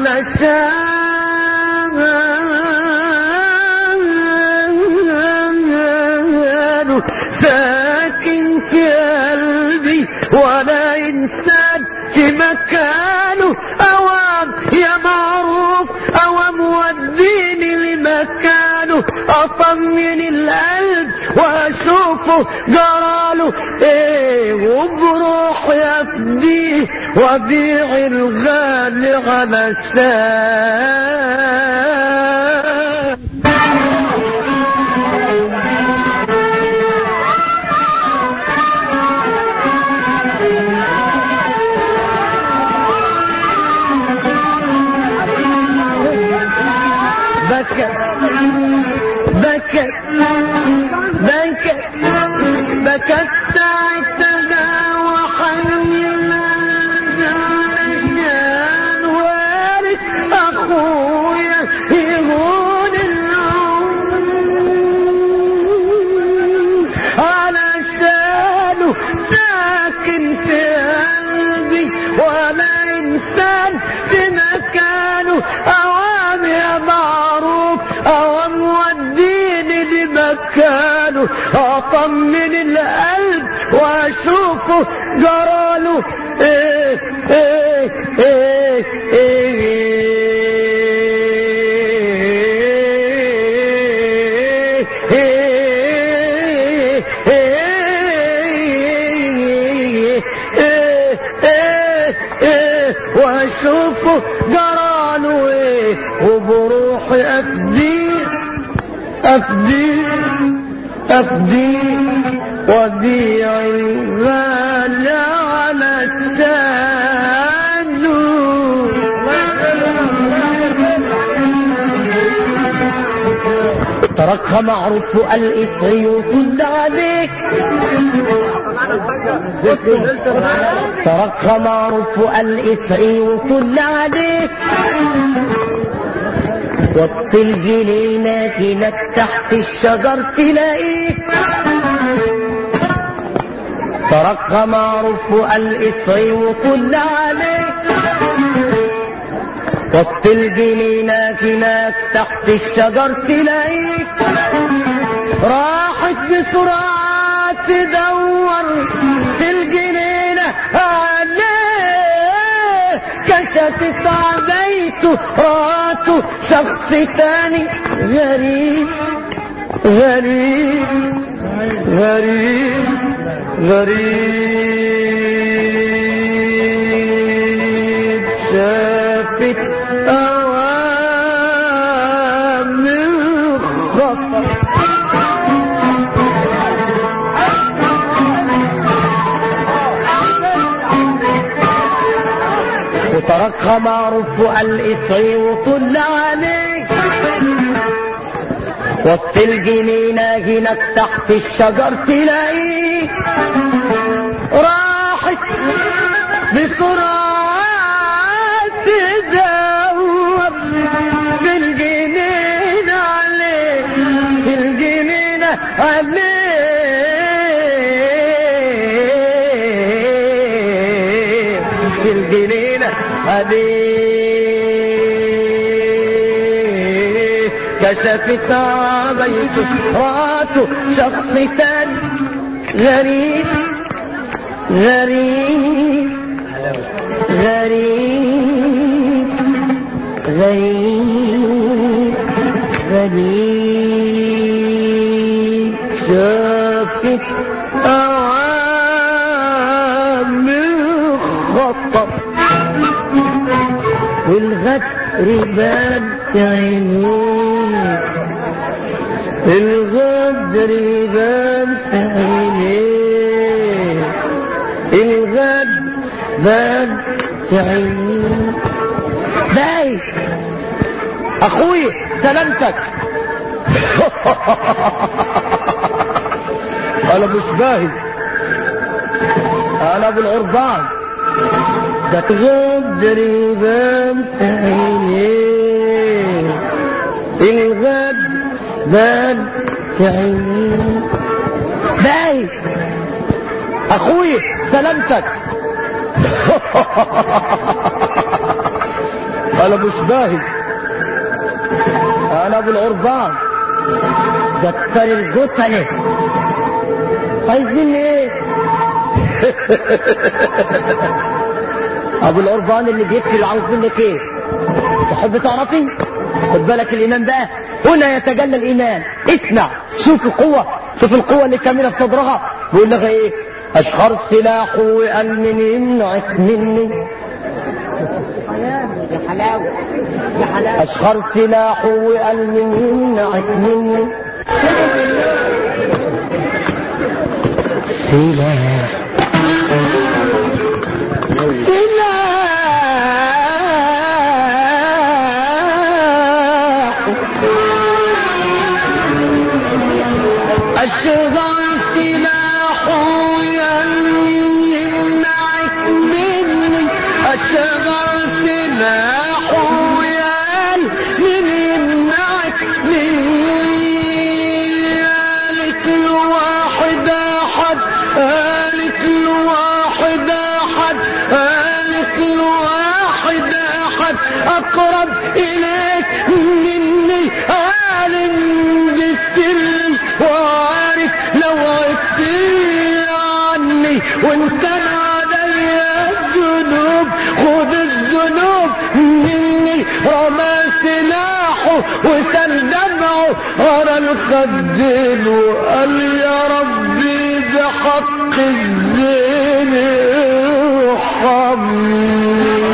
علشانه ساكن في قلبي ولا انسان في مكانه اوام يا معروف اوام وديني لمكانه اطمن القلب واشوفه جراله ايه وبروح يفديه وابيع الغالي علشان بكت بكت بكت بكت ساعتها وحنينا علشان وارد اخويا يهون العمر علشانه ساكن في قلبي ولا انسان في مكانه اوام يا معروف اوام وديني لمكانه اطمن القلب واشوفه جراله ايه ايه ايه ايه ايه ايه ايه ايه ايه واشوفه جراله ايه وبروحي افديه افديه افديه وبيع الغالي على تركها معروف الإسري وكل عليك تركها معروف الإسري وكل عليك وسط الجنينة هناك تحت الشجر تلاقيه ترقى معروف الإصري وكل عليه وسط الجنينة هناك تحت الشجر تلاقيك راحت بسرعة تدور في الجنينة عليه كشفت عبيته راته شخص تاني غريب غريب غريب غريب شافت أوامر خطر وتركها معروف الإصري وطل عليك وسط الجنينة هناك تحت الشجر تلاقيه راحت بسرعة تدور في الجنينة عليه في الجنينة عليه في الجنينة عليه كشفت عبيته راته شخص تاني غريب غريب غريب غريب غريب شافت أوامر خطر والغدر بان في عينيه الغدر بان في عينيه الغدر بان في عينيه باي اخوي سلامتك انا مش باهي انا ابو العربان ده تغدر بان في عينيه الغد بان في عينيه باي اخوي سلامتك انا مش باهي انا ابو العربان ده التر الجتله عايزين ايه ابو العربان اللي بيكفي عاوز منك ايه تحب تعرفي خد بالك الايمان بقى هنا يتجلى الايمان اسمع شوف القوه شوف القوه اللي كامله في صدرها بيقول لها ايه اشهر سلاح وقال من يمنعك مني يا حلاوة يا حلاوة اشهر سلاح وقال من يمنعك مني سلاح سلاح الشجر سلاح يمنعك مني الشجر سلاح من يمنعك مني قالت الواحد احد قالت الواحد احد قالت الواحد احد اقرب اليك مني عالم بالسر وعارف لو عرفت عني وانت علي الذنوب خد الذنوب مني رمى سلاحه وسل دمعه على الخدين وقال يا ربي بحق الزين ارحمني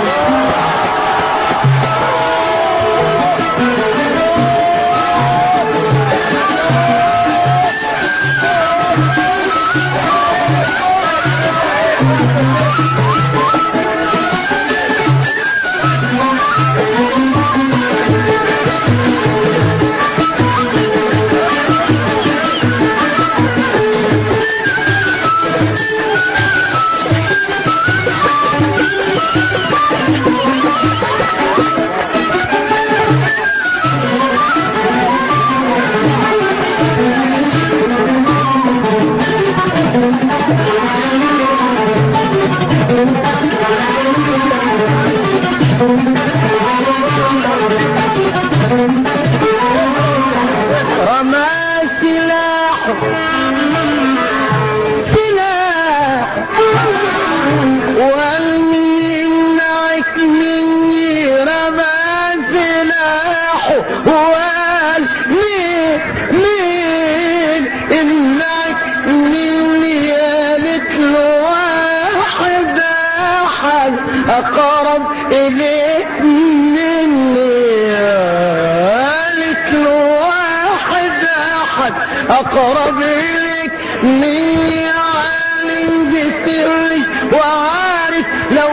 أقرب إليك مني قالت له واحد أحد أقرب إليك مني عالم بسري وعارف لو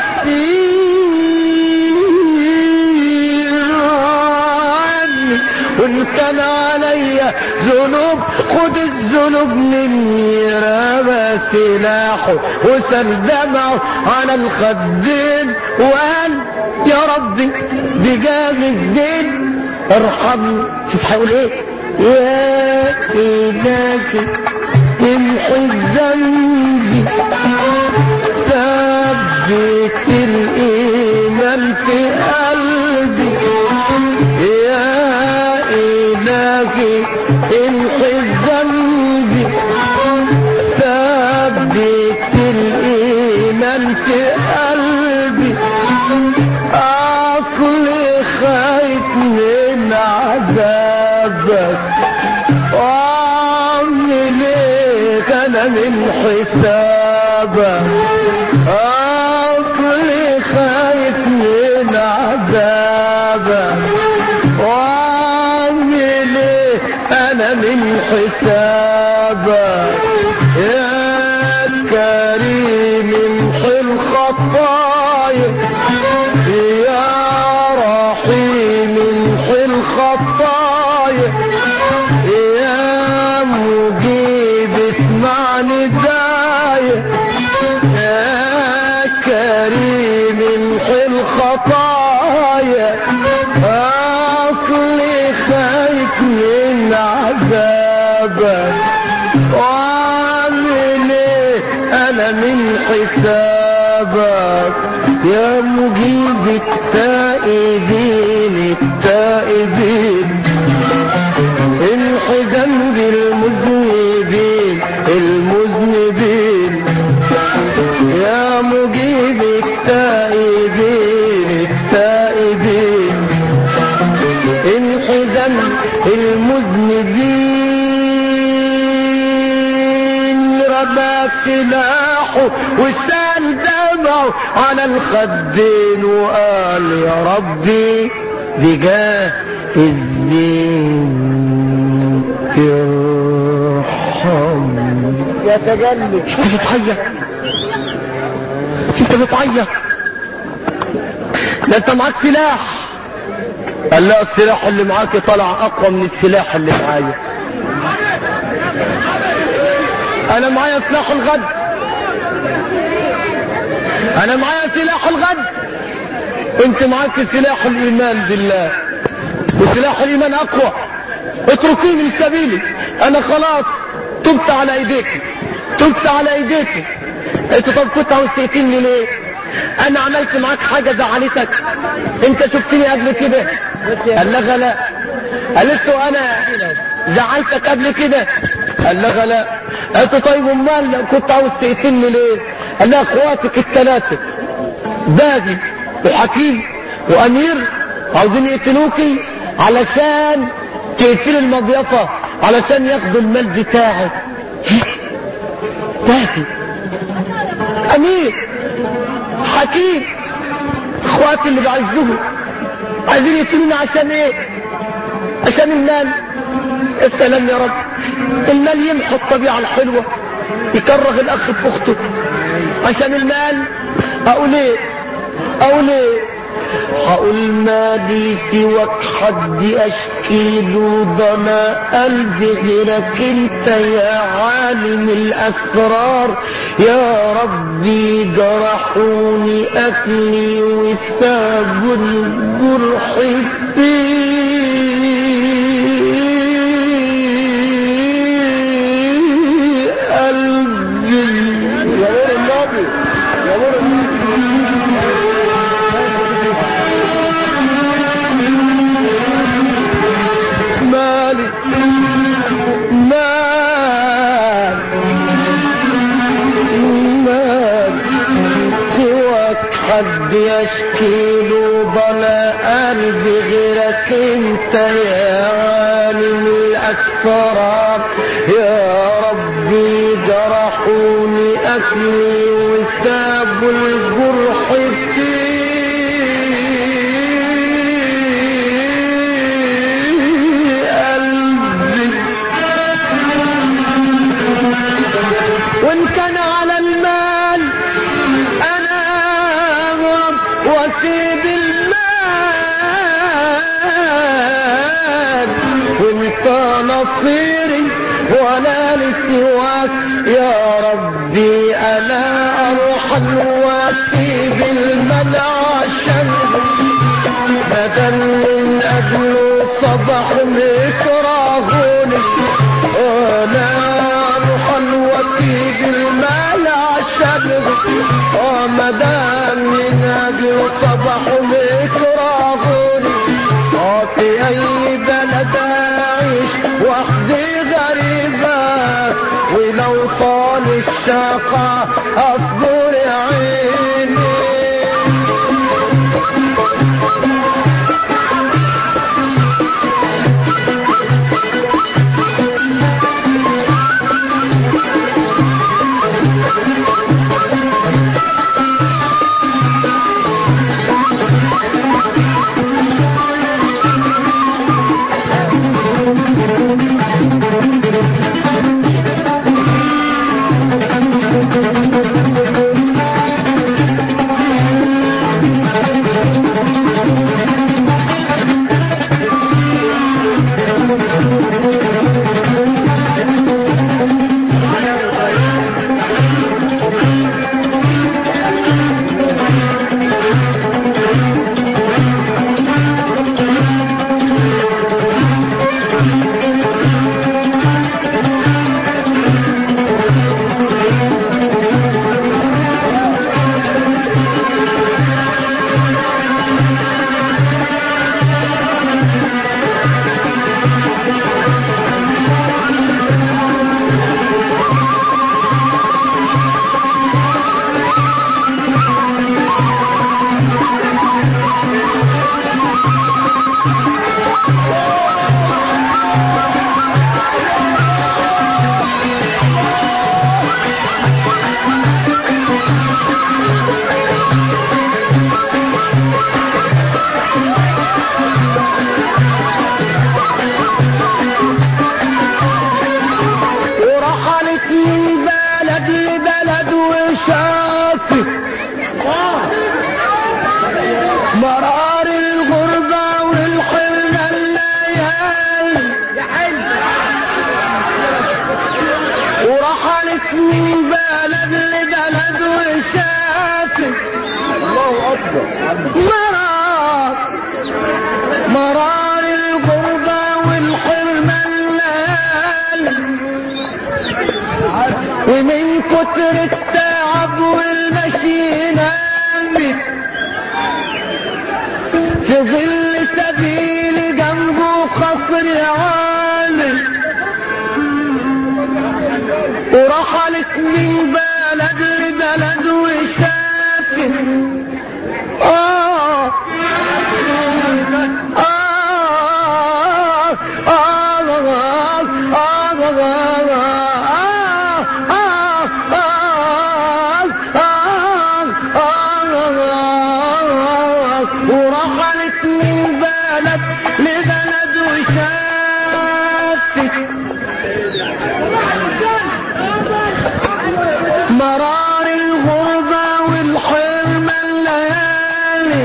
عني وإن كان عليا ذنوب خد الذنوب مني رمى سلاحه وسل دمعه على الخدين وقال يا ربي بجاه الزين ارحمني شوف هيقول ايه يا إلهي امحي الذنب ثبت الإيمان في قلبي يا إلهي امحي الذنب ثبت الإيمان في قلبي أصلي خايف من عذابك وأعمل إيه أنا من حسابك أصلي خايف من عذابك وأعمل إيه أنا من حسابك يا كريم امحي الخطايا يا رحيم امحي الخطايا يا مجيب اسمع ندايا يا كريم امحي الخطايا اصلي خايف من عذابك واعمل ايه انا من حسابك يا مجيب التائبين التائبين امحي ذنب المذنبين المذنبين يا مجيب التائبين التائبين امحي ذنب المذنبين رمى سلاحه وسال دمعه على الخدين وقال يا ربي بجاه الزين ارحمني يتجلد انت بتعيط انت بتعيط ده انت معاك سلاح قال لا السلاح اللي معاك طلع اقوى من السلاح اللي معايا انا معايا سلاح الغد انا معايا سلاح الغد انت معاك سلاح الايمان بالله وسلاح الايمان اقوى اتركيني من سبيلي انا خلاص تبت على ايديك تبت على ايديك انت طب كنت عاوز تقتلني ليه انا عملت معاك حاجة زعلتك انت شفتني قبل كده قال لها لا قالت له انا زعلتك قبل كده قال لها لا قالت له طيب امال كنت عاوز تقتلني ليه قال لها اخواتك الثلاثه بادي وحكيم وامير عاوزين يقتلوكي علشان تقفل المضيفة علشان ياخدوا المال بتاعك بادي امير حكيم اخواتي اللي بعزهم عايزين يقتلوني عشان ايه عشان المال السلام يا رب المال يمحو الطبيعة الحلوة يكره الاخ في اخته عشان المال اقول ايه اقول ايه هقول ما لي سواك حد اشكي له ضنا قلبي غيرك انت يا عالم الاسرار يا ربي جرحوني اكلي وسابوا الجرح في قلبي يا نور النبي يا نور النبي مالي مال مال سواك حد يشكي له ضنا قلبي غيرك انت يا عالم الاسرار يا ربي جرحوني اكلي وسابوا الجرح في واسيب المال وانت نصيري ولا لسواك يا ربي انا ارحل واسيب المال عشان بدل من اجله صبح مكرهوني انا ارحل واسيب المال عشان ومدام من اجل صبح مكرهوني وفي اي بلد اعيش وحدي غريبة ولو طال الشقا اصبر يا عيني ورحلت من بلد لبلد وشافت مرار الغربة والحرمة الليالي ورحلت من بلد لبلد وشافت الله أكبر مرار مرار الغربة والحرمة الليالي ومن كتر التعب والمشي نامت في ظل سبيل جنبه قصر عالي ورحلت من بلد لبلد وشافت آه ورحلت من بلد لبلد وشافت مرار الغربة والحرمة الليالي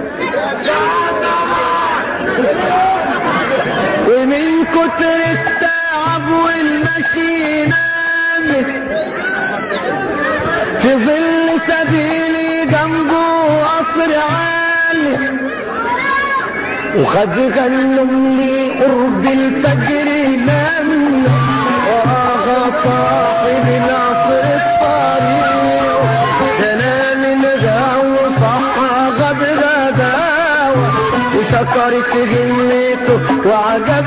ومن كتر التعب والمشي نامت في ظل سبيلي جنبه قصر عالي وخد غنم لي قرب الفجر لما وآغى صاحب العصر الطريق دنا من غاو صح غد غداوة وشكرت همته وعجب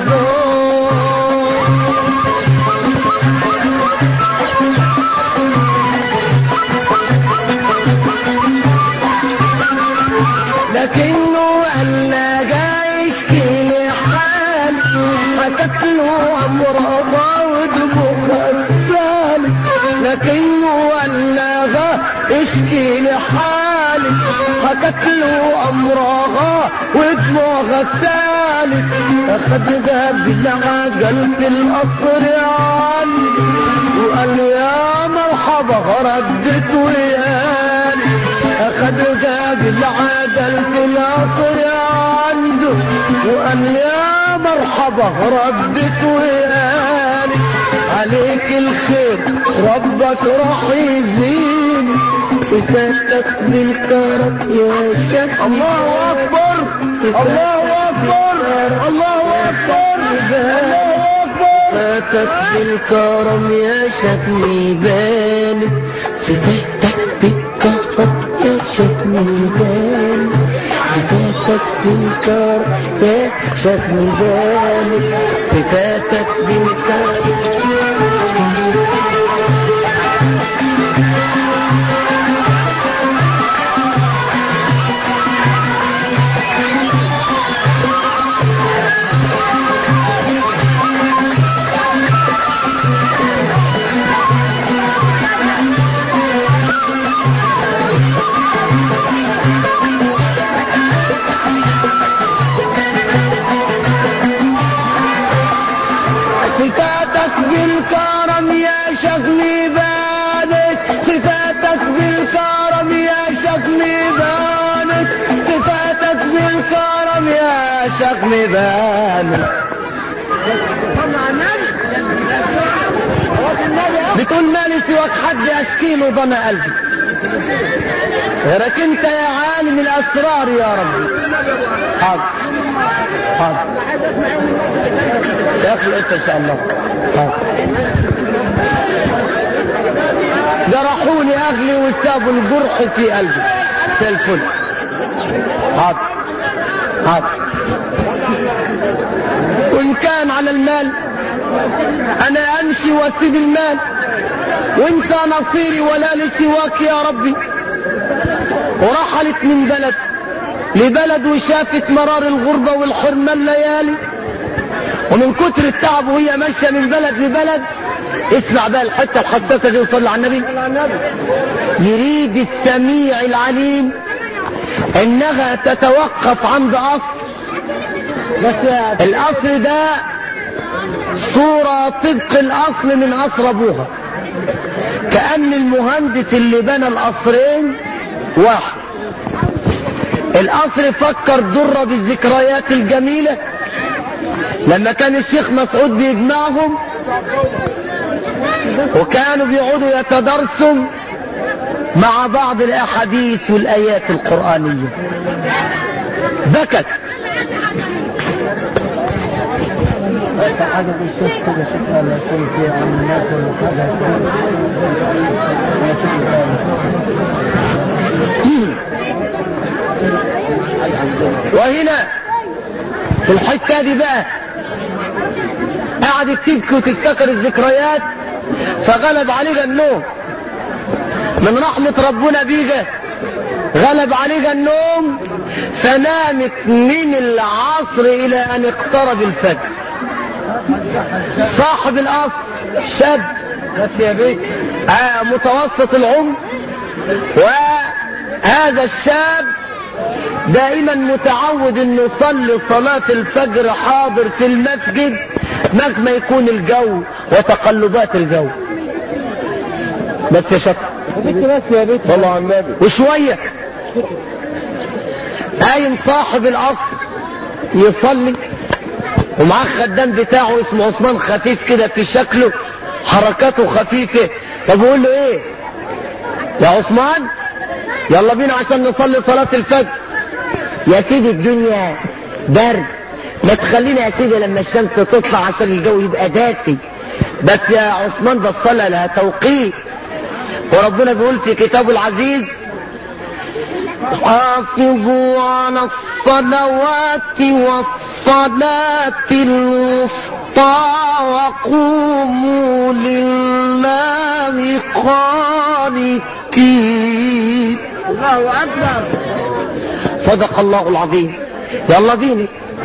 غزوه لكنه قال لا جاي يشكي لي حال حكت له امرها ودموعها السالك لكنه قال لا غا اشكي لي حالي حكت له امرها ودموعها السالك اخدها بالعجل في القصر عني وقال يا مرحبا ردت ويالي أخذ جاب العدل في العصر عنده وقال يا مرحبا ربك وقالك عليك الخير ربك راح يزيد صفاتك بالكرم يا شيخ الله أكبر الله أكبر الله أكبر الله أكبر صفاتك بالكرم يا شكل بالك صفاتك بالكرم يا شكل بالك صفاتك بالكرم يا شكل بالك صفاتك بالكرم صفاتك بالكرم يا شكل بانك صفاتك بالكرم يا شكل بانك صفاتك بالكرم يا شكل بانك بتقول مالي سواك حد اشكيله ضن قلبي غيرك انت يا عالم الاسرار يا رب حاضر حاضر يا اخي انت ان شاء الله حاضر جرحوني اهلي وسابوا الجرح في قلبي زي الفل حاضر حاضر وان كان على المال انا امشي واسيب المال وانت نصيري ولا لسواك يا ربي ورحلت من بلد لبلد وشافت مرار الغربة والحرمان ليالي ومن كتر التعب وهي ماشية من بلد لبلد اسمع بقى الحتة الحساسة دي وصلي على النبي يريد السميع العليم انها تتوقف عند قصر القصر ده صورة طبق الاصل من قصر ابوها كأن المهندس اللي بنى القصرين واحد القصر فكر درة بالذكريات الجميلة لما كان الشيخ مسعود بيجمعهم وكانوا بيقعدوا يتدرسوا مع بعض الأحاديث والآيات القرآنية بكت حاجة الشيخ كده شوفها ما يكون فيها عن الناس وحاجة وهنا في الحتة دي بقى قعدت تبكي وتفتكر الذكريات فغلب عليها النوم من رحمة ربنا بيها غلب عليها النوم فنامت من العصر إلى أن اقترب الفجر صاحب القصر شاب بس يا بيه آه متوسط العمر وهذا الشاب دائما متعود انه يصلي صلاة الفجر حاضر في المسجد مهما يكون الجو وتقلبات الجو بس يا شطر بس يا بيه صلى على النبي وشوية قايم صاحب القصر يصلي ومعاه الخدام بتاعه اسمه عثمان خفيف كده في شكله حركاته خفيفة فبقول له ايه يا عثمان يلا بينا عشان نصلي صلاة الفجر يا سيدي الدنيا برد ما تخلينا يا سيدي لما الشمس تطلع عشان الجو يبقى دافي بس يا عثمان ده الصلاة لها توقيت وربنا بيقول في كتابه العزيز حافظوا على الصلوات والصلاة الوسطى وقوموا لله قانتين الله أكبر صدق الله العظيم يلا بينا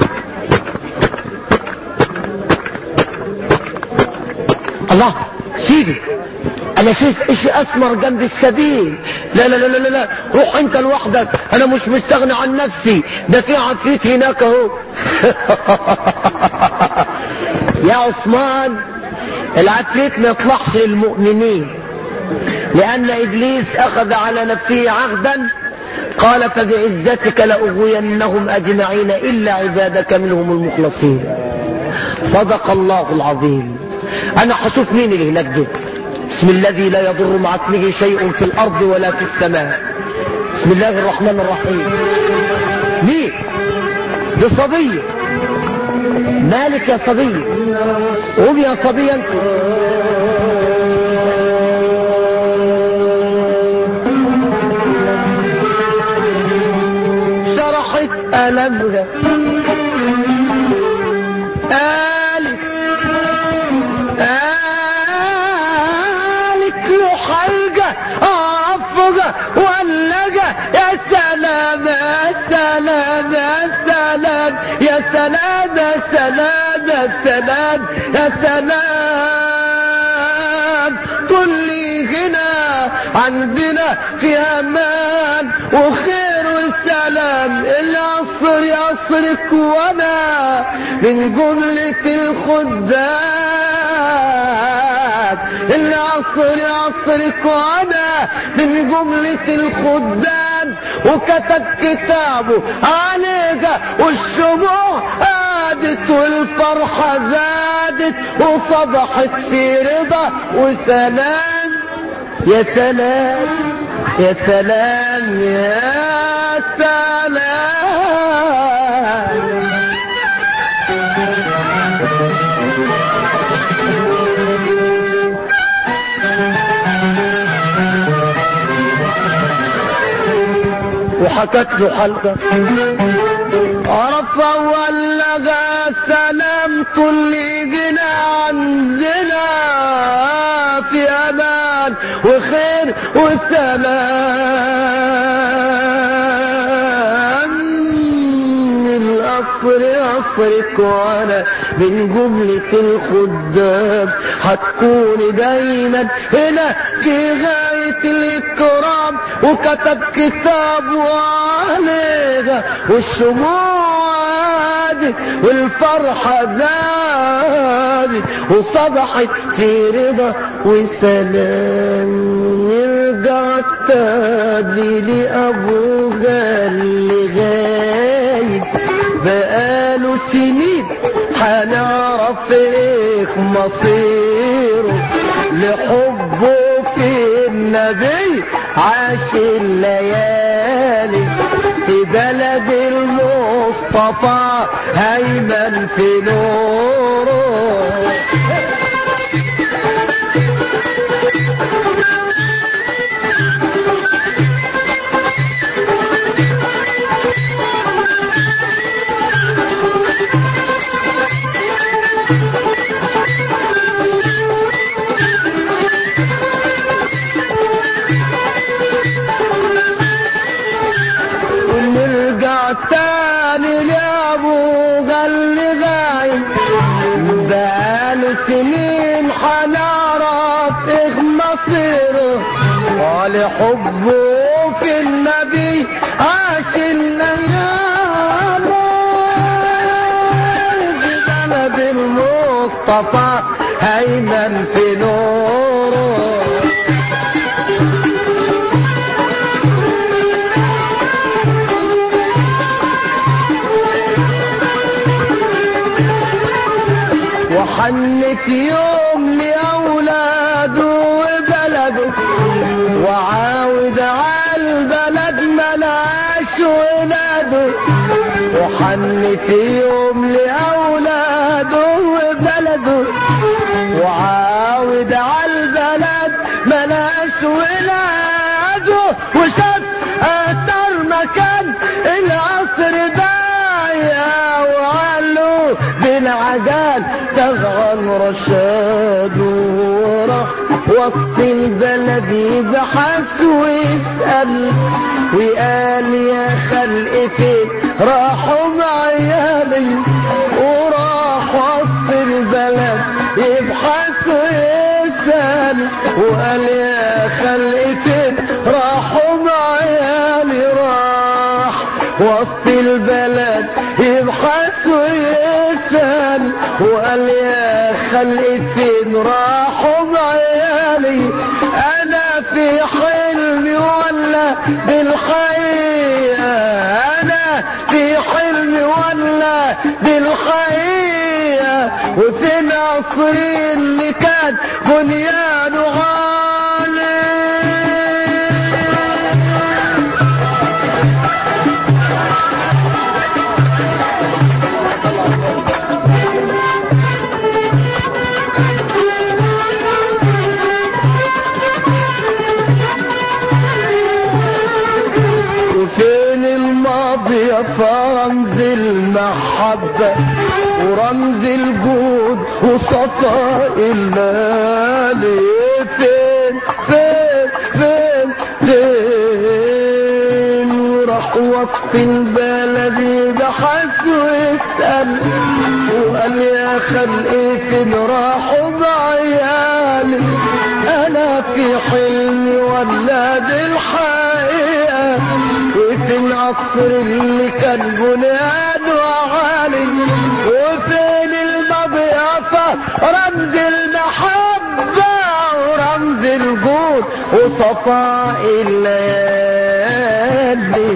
الله سيدي انا شايف ايش اسمر جنب السبيل لا لا لا لا لا روح انت لوحدك انا مش مستغني عن نفسي ده في عفريت هناك اهو يا عثمان العفريت ما يطلعش للمؤمنين لان ابليس اخذ على نفسه عهدا قال فبعزتك لأغوينهم أجمعين إلا عبادك منهم المخلصين صدق الله العظيم أنا هشوف مين اللي هناك ده بسم الذي لا يضر مع اسمه شيء في الأرض ولا في السماء بسم الله الرحمن الرحيم مين دي صبية مالك يا صبية قوم يا صبية انت شرحت ألمها قالت قالت له حلقة أعفقة ولقة يا سلام يا سلام يا سلام يا سلام يا سلام يا سلام يا سلام طول لي هنا عندنا في امان وخير وسلام العصر يعصرك وانا من جملة الخدام العصر يعصرك وانا من جملة الخدام وكتب كتابه عليك والشموع قادت والفرحة زادت وصبحت في رضا وسلام يا سلام يا سلام يا سلام وحكت له حلقة عرف ولغى سلامته اللي جينا عندنا في امان وخير وسلام القصر قصرك وانا من جملة الخدام هتكوني دايما هنا في غاية الإكرام وكتب كتاب وعليها والشموع عادت والفرحة زادت وصبحت في رضا وسلام نرجع تاني لأبوها اللي غايب بقاله سنين هنعرف ايه مصيره لحبه في النبي عاش الليالي في بلد المصطفى هيمن في نوره ونرجع تاني لابو غلي غايب بقاله سنين حنعرف ايه مصيره قال حبه في النبي عاش الليالي في بلد المصطفى هيمن في نوره وحن في يوم لأولاده وبلده وعاود على البلد ملاش ولاده وحن في يوم لأولاده وبلده وعاود على البلد ملاش ولاده وشاف أثر مكان العصر بايع وقالوا بالعجال تغن رشاد وراح وسط البلد يبحث ويسأل وقال يا خلق فين راحوا معيالي وراح وسط البلد يبحث ويسأل وقال يا خلق فين راحوا معيالي راح وسط البلد يبحث ويسأل وقال يا خلق فين راحوا بعيالي انا في حلمي ولا ولا بالحقيقة أنا في حلم ولا بالحقيقة وفين قصري اللي كان بنيانه غالي وفين الماضي يا رمز المحبة ورمز الجود وصفاء الليالي فين فين فين فين وراح وسط البلد بحث ويسأل وقال يا خلقي فين راحوا بعيالي انا في حلمي ولا دي الحقيقة وفين قصر اللي كان بنيانه عالي وفين المضيافة رمز المحبة ورمز الجود وصفاء الليالي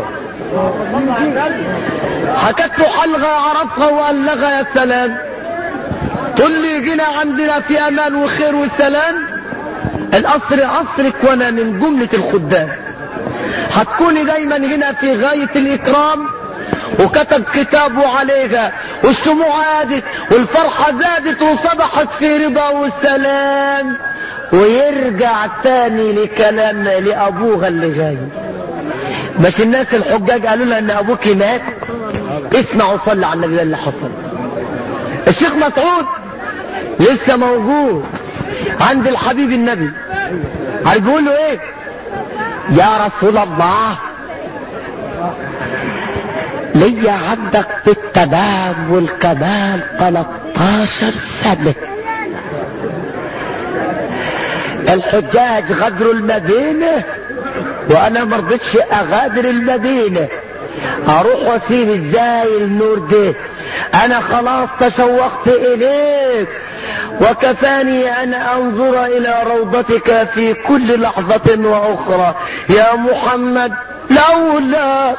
حكت له حلقة عرفها وقال لها يا سلام تقول لي جينا عندنا في امان وخير وسلام القصر قصرك وانا من جملة الخدام هتكوني دايما هنا في غاية الاكرام وكتب كتابه عليها والشموع عادت والفرحة زادت وصبحت في رضا وسلام ويرجع تاني لكلام لابوها اللي غايب مش الناس الحجاج قالوا لها ان ابوك مات اسمع وصلي على النبي ده اللي حصل الشيخ مسعود لسه موجود عند الحبيب النبي عارف بيقول له ايه يا رسول الله ليا عندك بالتمام والكمال 13 سنة الحجاج غدروا المدينة وانا مرضتش اغادر المدينة اروح واسيب ازاي النور ده انا خلاص تشوقت اليك وكفاني ان انظر الى روضتك في كل لحظة واخرى يا محمد لولا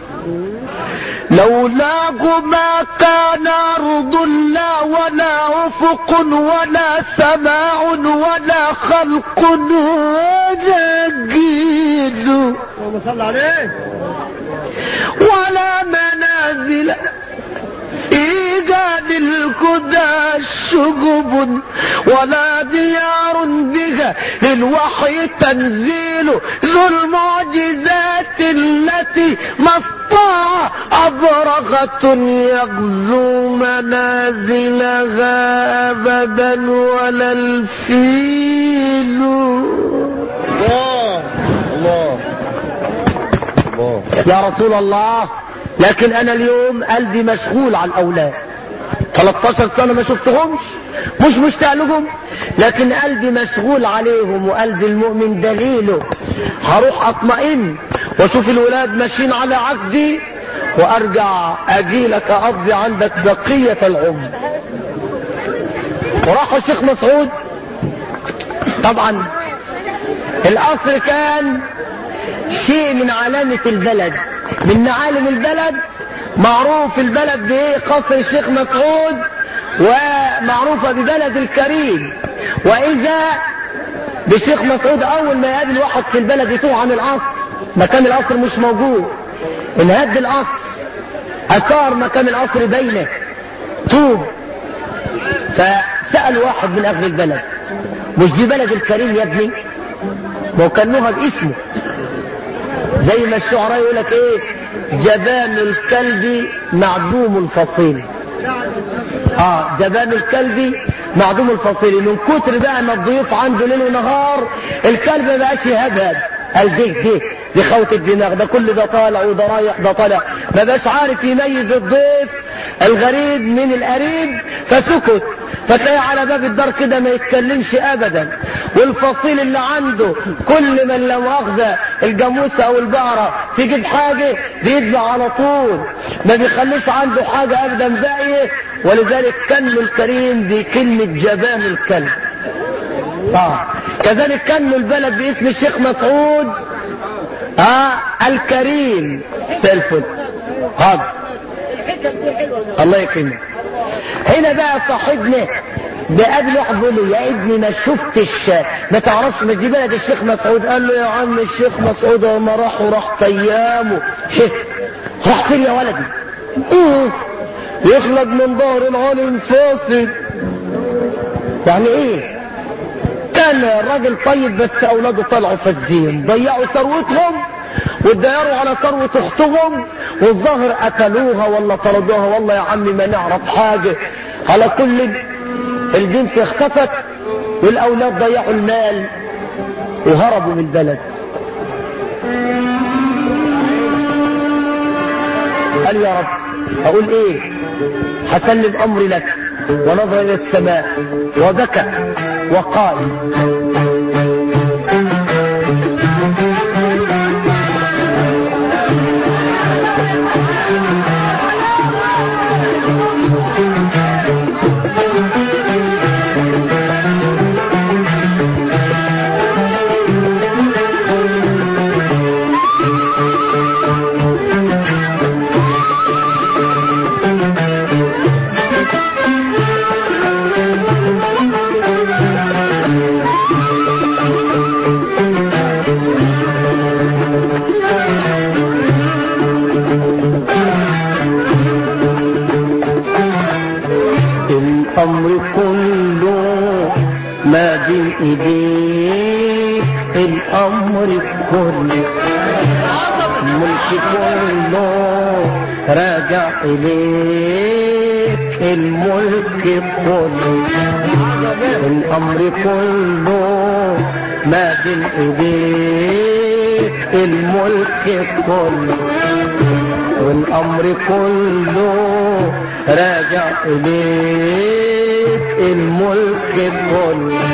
لولاك ما كان أرض لا ولا أفق ولا سماع ولا خلق ولا جيل ولا منازل في جاد الكدى شغب ولا ديار بها للوحي تنزيل ذو المعجزات التي ما استطاع أبرغة يغزو منازلها أبدا ولا الفيل الله الله الله يا رسول الله لكن انا اليوم قلبي مشغول على الاولاد 13 سنة ما شفتهمش مش مشتاق لهم لكن قلبي مشغول عليهم وقلب المؤمن دليله هروح اطمئن واشوف الولاد ماشيين على عقدي وارجع اجيلك اقضي عندك بقية العمر وراحوا الشيخ مسعود طبعا القصر كان شيء من علامة البلد من معالم البلد معروف البلد بايه قصر الشيخ مسعود ومعروفة ببلد الكريم واذا بالشيخ مسعود اول ما يقابل واحد في البلد يتوه عن القصر مكان القصر مش موجود انهد القصر اثار مكان القصر بينه طوب فسأل واحد من اهل البلد مش دي بلد الكريم يا ابني ما هو كانوها باسمه زي ما الشعراء يقول لك ايه جبان الكلب معدوم الفصيل اه جبان الكلب معدوم الفصيل من كتر بقى ما الضيوف عنده ليل ونهار الكلب ما بقاش يهبهب قال ده ده دي خوت الدماغ ده كل ده طالع وده رايح ده طالع ما بقاش عارف يميز الضيف الغريب من القريب فسكت فتلاقيه على باب الدار كده ما يتكلمش ابدا والفصيل اللي عنده كل من لا مؤاخذه الجاموسه او البقره تجيب حاجه بيتبع على طول ما بيخليش عنده حاجه ابدا باقيه ولذلك كنه الكريم بكلمه جبان الكلب آه. كذلك كنوا البلد باسم الشيخ مسعود اه الكريم سيلفون حاضر الله يكرمك هنا بقى صاحبنا بقابل واحد بيقول له يا ابني ما شفتش ما تعرفش ما دي بلد الشيخ مسعود قال له يا عم الشيخ مسعود لما راح وراح ايامه شيخ راح فين يا ولدي مم. يخلق من ظهر العالم فاسد يعني ايه كان الراجل طيب بس اولاده طلعوا فاسدين ضيعوا ثروتهم واتدايروا على ثروة اختهم والظهر قتلوها ولا طردوها والله يا عمي ما نعرف حاجة على كل البنت اختفت والاولاد ضيعوا المال وهربوا من البلد قال يا رب اقول ايه هسلم امري لك ونظر الى السماء وبكى وقال الامر كله ما بين ايديك الامر كله الملك كله راجع اليك الملك كله الامر كله ما بين ايديك الملك كله والامر كله راجع اليك الملك كله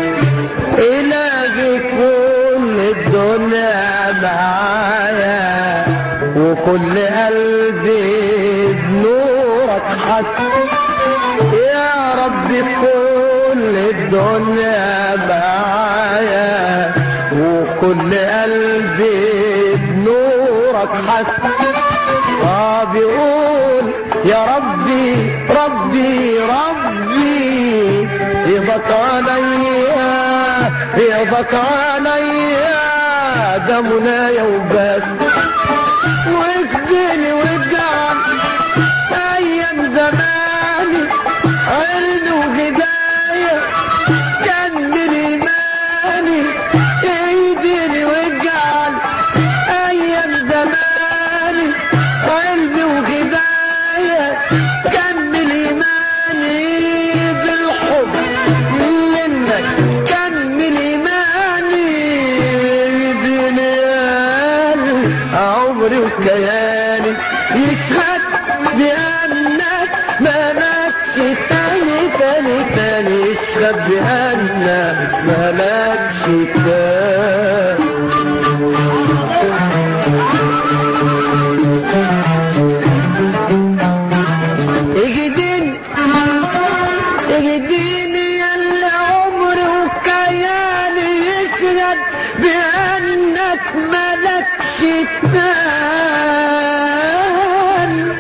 الهي كل الدنيا معايا وكل قلبي بنورك حس يا رب كل الدنيا معايا وكل قلبي بنورك حس اه بيقول يا ربي ربي ربي رضاك عليا رضاك عليا ده منايا وبس واكدني واجعل ايام زماني علم وهدايا كمل ايماني ايديني واجعل ايام زماني علم وهدايا كمل ايماني بالحب منك كمل ايماني بليالي عمري وكياني يشهد بانك مالكش تاني تاني تاني يشهد بانك مالكش تاني اجدين اجدين يلا عمري وكياني يشهد بانك ملكش تاني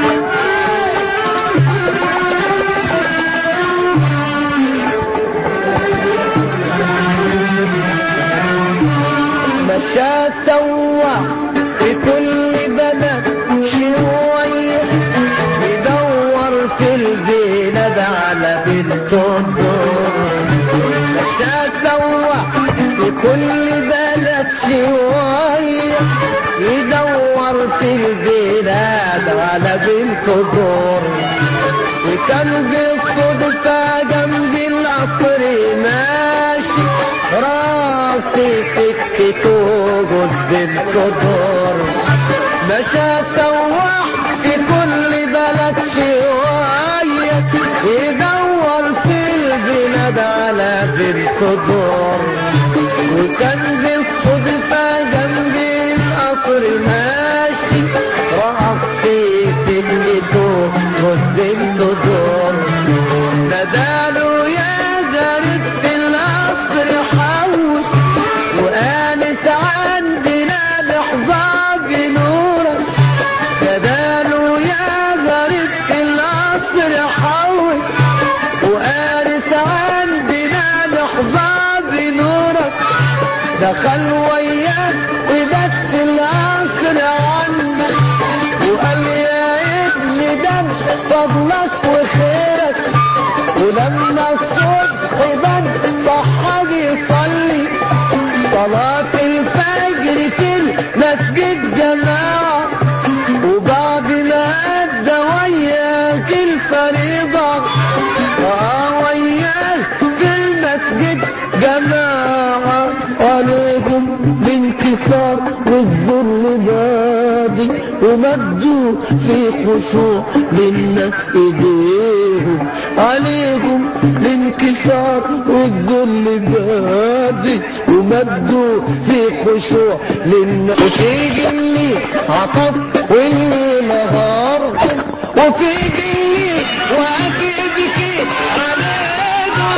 مشى سوى في كل بلد شوية يدور في البلاد على بنت الدور مشى سوى في كل بلد شوية يدور في البلاد على بنت الدور وكان بالصدفة جنب القصر ماشي راسي سكته جد القدر مشى سواح في كل بلد شوية يدور في البلاد على بنت دور وكان بالصدفة جنب القصر ماشي راسي سكته جد القدر نداله يا غريب في القصر حوش وانس عندنا دخل وياك وبس العصر عنك وقال يا ابني دم فضلك وخيرك ولما الصبح بد صحى يصلي صلاة الفجر في المسجد جماعة وبعد ما أدى وياك الفريضة رأى وياك في المسجد جماعة عليكم الانكسار والذل بادي ومدوا في خشوع للناس ايديهم عليكم الانكسار والذل بادي ومدوا في خشوع للناس وفي اللي عطف واللي نهار وفي اللي واكيد كي عليكم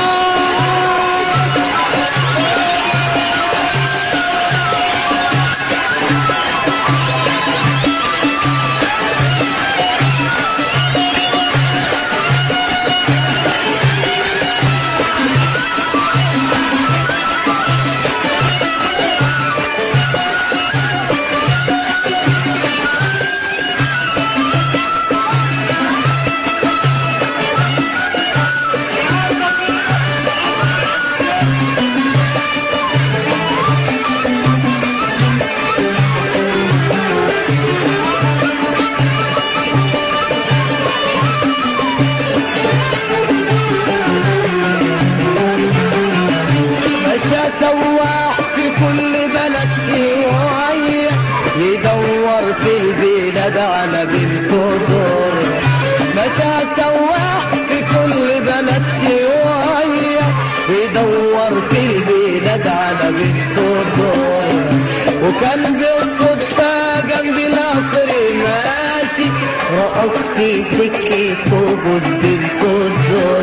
مشى سواح في كل بلد شوية يدور في البلاد على بنت دور مشى سواح في كل بلد شوية يدور في البلاد على بنت دور وكان بالصدفة جنب القصر ماشي رأت في سكته بنت دور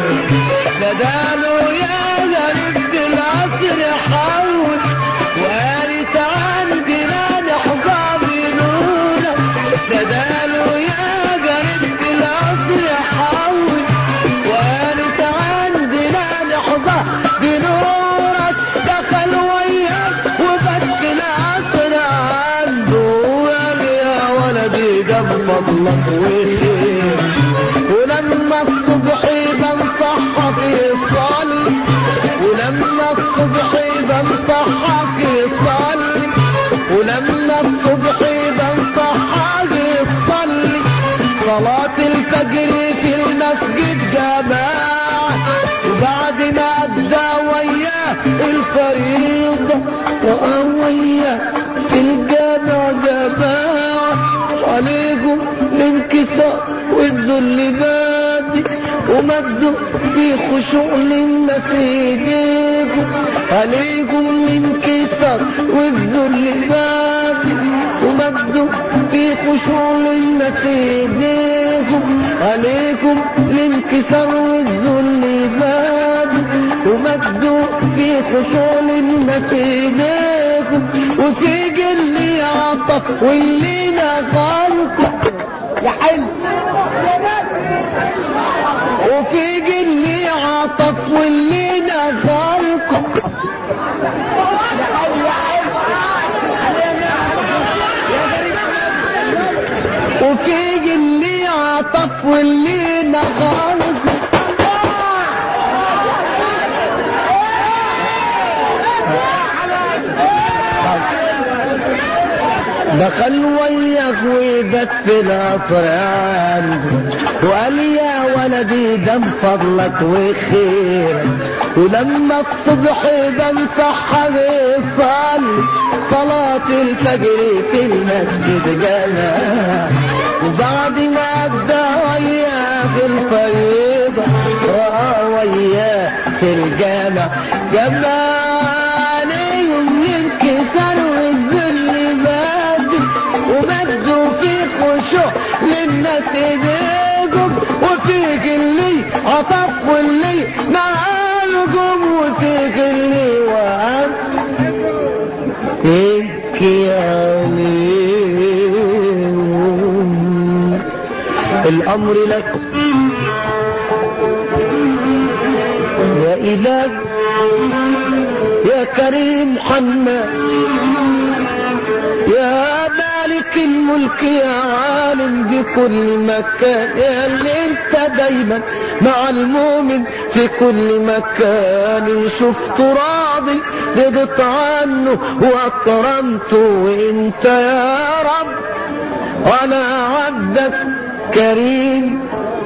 بداله يا غريب العصر حول وارث عندنا نحظى بنورك بداله يا غريب العصر حول وارث عندنا نحظى بنورك دخل وياك وبك العصر عنده وقال يا ولدي جاب فضلك وخير ولما الصبح يبان صحك يصلي ولما الصبح يبان صحك يصلي ولما الصبح يبان صحك يصلي صلاة الفجر في المسجد جماعة وبعد ما أدى وياه الفريضة رأى وياه في الجامع جماعة عليكم الانكسار والذل بادي ومدوا في خشوع للناس ايديكم عليكم الانكسار والذل بادي ومدوا في خشوع للناس ايديكم عليكم الانكسار والذل بادي ومدوا في خشوع للناس ايديكم وفي اللي عطف واللي نغاركم يا حلو وفي اللي عطف واللي نغاركم وفي اللي عطف واللي نغاركم دخل وياك وبت في القصر عنده وقال يا ولدي دم فضلك وخير ولما الصبح بمسح بيصلي صلاة الفجر في المسجد جماعة وبعد ما ادى وياه الفيضة رأى وياه في الجامع جماعة عليهم ينكسر والذل بادي ومدوا في خشوع للناس ايديكم وفيك اللي عطف واللي معالكم وفيك اللي وقف تبكي عليهم الامر لك يا إله يا كريم حنان يا مالك الملك يا عالم بكل مكان يا اللي انت دايما مع المؤمن في كل مكان شفته راضي رضيت عنه واكرمته وانت يا رب وانا عبدك كريم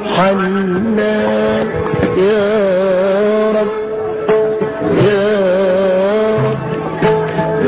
حنان يا رب يا رب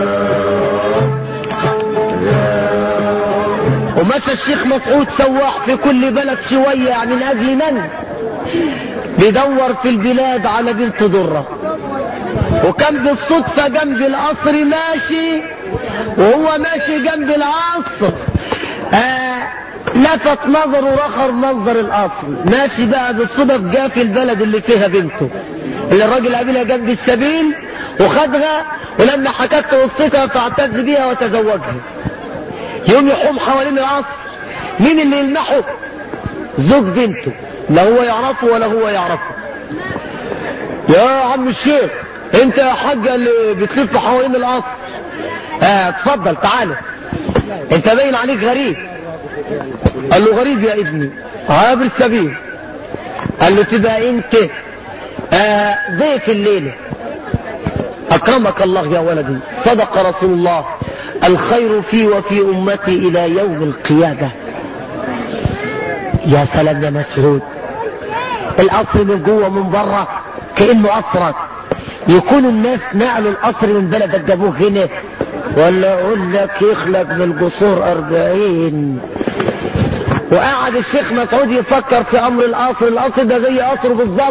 ومشى الشيخ مسعود سواح في كل بلد شوية يعني من أجل من بيدور في البلاد على بنت ضرة وكان بالصدفة جنب القصر ماشي وهو ماشي جنب العصر آه لفت نظره رخر منظر القصر ماشي بقى بالصدف جاء في البلد اللي فيها بنته اللي الراجل قابلها جنب السبيل وخدها ولما حكت له قصتها فاعتز بيها وتزوجها يوم يحوم حوالين العصر مين اللي يلمحه زوج بنته لا هو يعرفه ولا هو يعرفه يا عم الشيخ انت يا حاجة اللي بتلف حوالين العصر اه اتفضل تعالى انت باين عليك غريب قال له غريب يا ابني عابر السبيل قال له تبقى انت آه ضيف الليله أكرمك الله يا ولدي صدق رسول الله الخير في وفي أمتي إلى يوم القيامة يا سلام يا مسعود القصر من جوه من بره كأنه قصرك يكون الناس نقلوا القصر من بلدك جابوه هنا ولا أقول لك يخلق من القصور أربعين وقعد الشيخ مسعود يفكر في أمر القصر القصر ده زي قصره بالظبط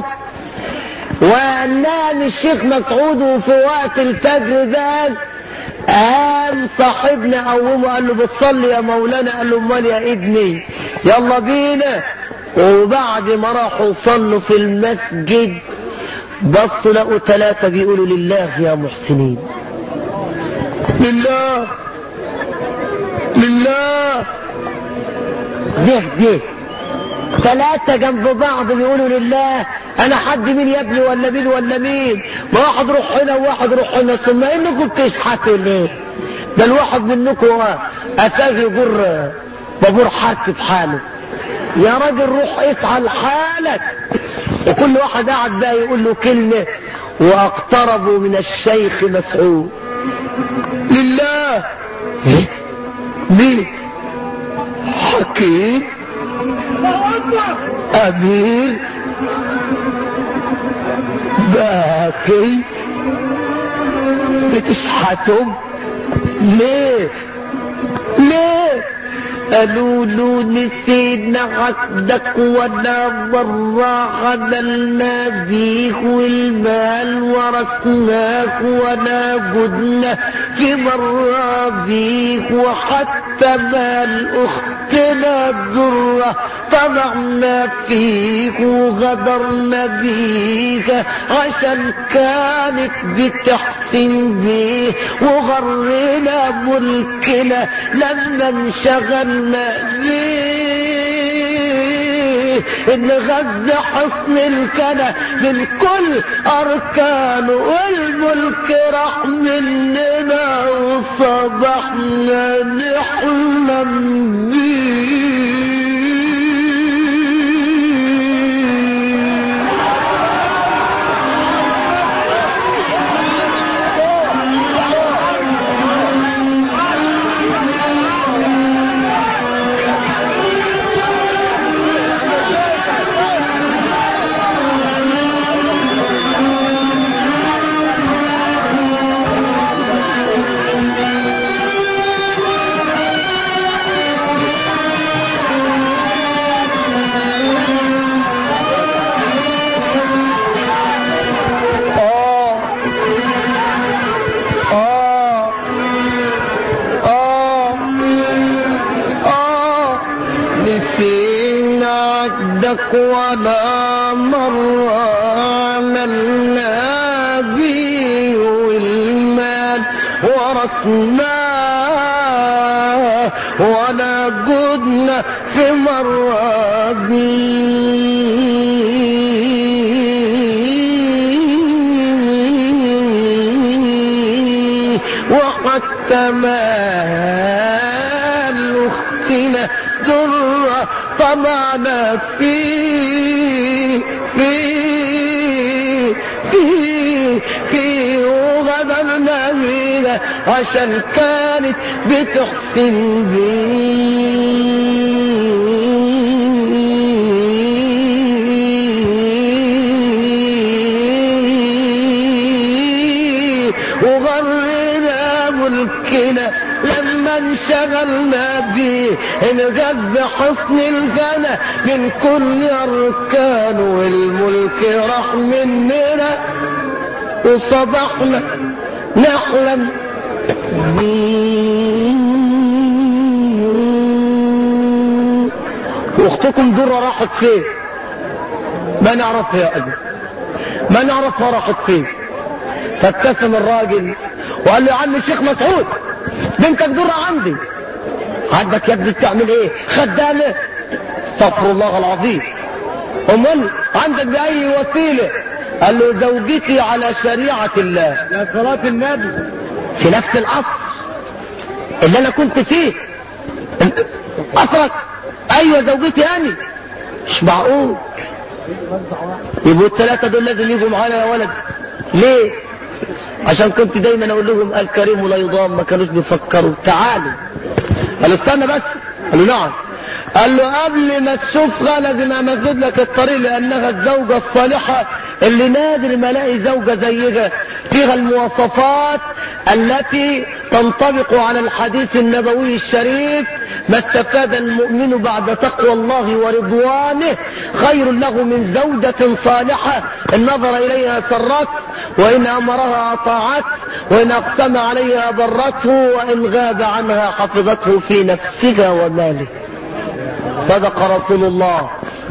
ونام الشيخ مسعود وفي وقت الفجر ده قام صاحبنا قومه قال له بتصلي يا مولانا قال له امال يا ابني يلا بينا وبعد ما راحوا صلوا في المسجد بصوا لقوا ثلاثة بيقولوا لله يا محسنين لله لله ده ده ثلاثة جنب بعض بيقولوا لله انا حد مين يا ابني ولا مين ولا مين ما واحد روح هنا وواحد روح هنا ثم انكم بتشحتوا ليه ده الواحد منكم هو اتاه يجر بابور حرك بحاله يا راجل روح اسعى لحالك وكل واحد قاعد بقى يقول له كلمة واقتربوا من الشيخ مسعود لله إيه؟ مين حكيم امير باكي بتشحتهم ليه ليه قالوا له نسينا عقدك ولا مرة عدلنا بيك والمال ورثناك ولا جدنا في مرة بيك وحتى مال اختنا الدرة طمعنا فيك وغدرنا بيك عشان كانت بتحسن بيه وغرنا ملكنا لما انشغلنا بيه ان غزة حصن الكنى من كل اركانه والملك راح مننا وصبحنا نحلم بيه آه آه آه آه نسينا عدك ولا مرة عملنا بيه والمال ورثناه ولا جدنا في مرة الجمال اختنا درة طمعنا في في في في وغدرنا بيها عشان كانت بتحسن بي وغرنا ملكنا لما انشغلنا بيه انغذ حسن الغنى من كل اركان والملك راح مننا وصبحنا نحلم بيه واختكم درة راحت فين ما نعرفها يا ابي ما نعرفها راحت فين فابتسم الراجل وقال له يا عم الشيخ مسعود بنتك درة عندي عندك يا ابني بتعمل ايه خدامة استغفر الله العظيم امال عندك باي وسيلة قال له زوجتي على شريعة الله يا صلاة النبي في نفس القصر اللي انا كنت فيه قصرك ايوه زوجتي انا مش معقول يبقوا الثلاثة دول لازم يجوا معانا يا ولد ليه عشان كنت دايما اقول لهم الكريم لا يضام ما كانوش بيفكروا تعالوا قال له استنى بس قال له نعم قال له قبل ما تشوفها لازم امهد لك الطريق لانها الزوجة الصالحة اللي نادر ما الاقي زوجة زيها فيها المواصفات التي تنطبق على الحديث النبوي الشريف ما استفاد المؤمن بعد تقوى الله ورضوانه خير له من زوجة صالحة إن نظر إليها سرت وإن أمرها أطاعت وإن أقسم عليها برته وإن غاب عنها حفظته في نفسها وماله صدق رسول الله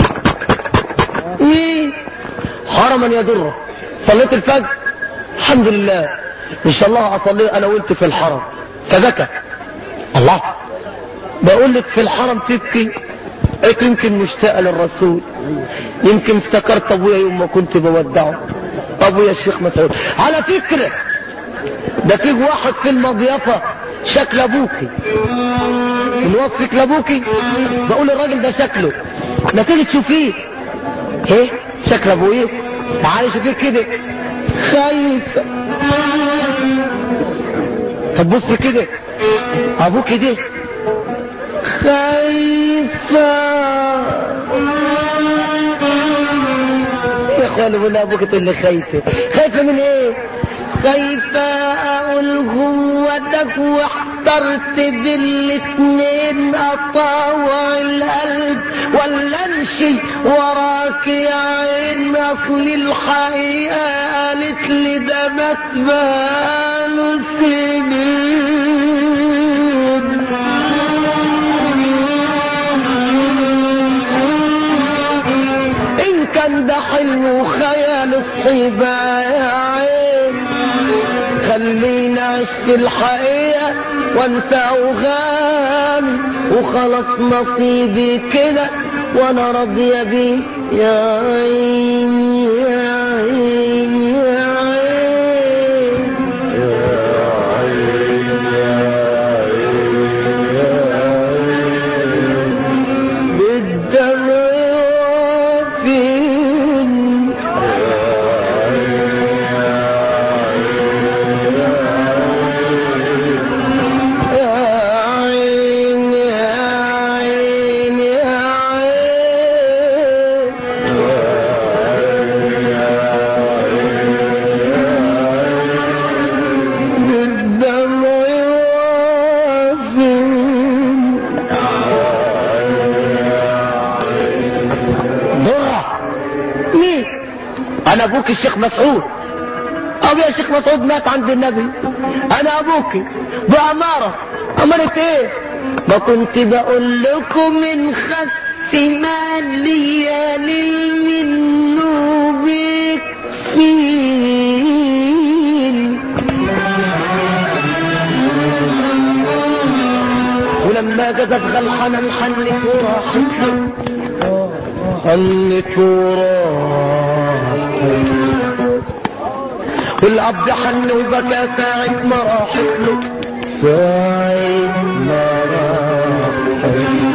إيه؟ حرما يدره صليت الفجر الحمد لله إن شاء الله أصلي أنا وأنت في الحرم فبكى الله بقول لك في الحرم تبكي قلت يمكن مشتاقة للرسول يمكن افتكرت ابويا يوم ما كنت بودعه ابويا الشيخ مسعود على فكرة ده فيه واحد في المضيافة شكل ابوكي نوصفك لابوكي بقول الراجل ده شكله ما تيجي تشوفيه ايه شكل ابويا تعالي شوفيه كده خايفة طب بص كده ابوك ده خايفة يا اخوان بقول ابوك تقول لي خايفة خايفة من ايه خايفة اقول جوتك واحترت بالاتنين اطاوع القلب ولا امشي وراك يا عين اصل الحقيقة قالت لي ده مات بقاله سنين إن كان ده حلم وخيال الصيبة يا عين خليني أعيش في الحقيقة وانسى أوغامي وخلاص نصيبي كده وأنا راضية بيه يا عين يا عين يا عين بالدمع وفين يا عين يا عين يا عين بالدمع وفين ضرة مين انا ابوك الشيخ مسعود ابي يا شيخ مسعود مات عند النبي انا ابوك بأمارة أمارة ايه ما كنت بقول لكم من خس مالي للمنو بكفيل ولما جذب غلحنا الحنت وراحت له حنت وراحت والاب حن وبكى ساعة ما راحت له ساعة ما راح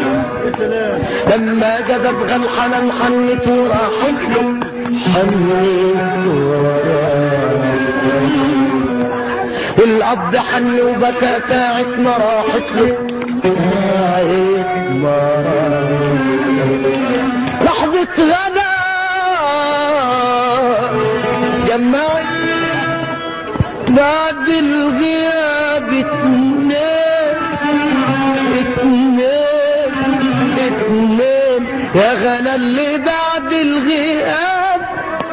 لما جذب الحنان حنت وراحت له حنت وراحت والأب حن وبكى ساعة ما راحت له ساعة ما راحت لحظة غدا جمعت بعد الغياب اتنين اتنين اتنين يا غلا اللي بعد الغياب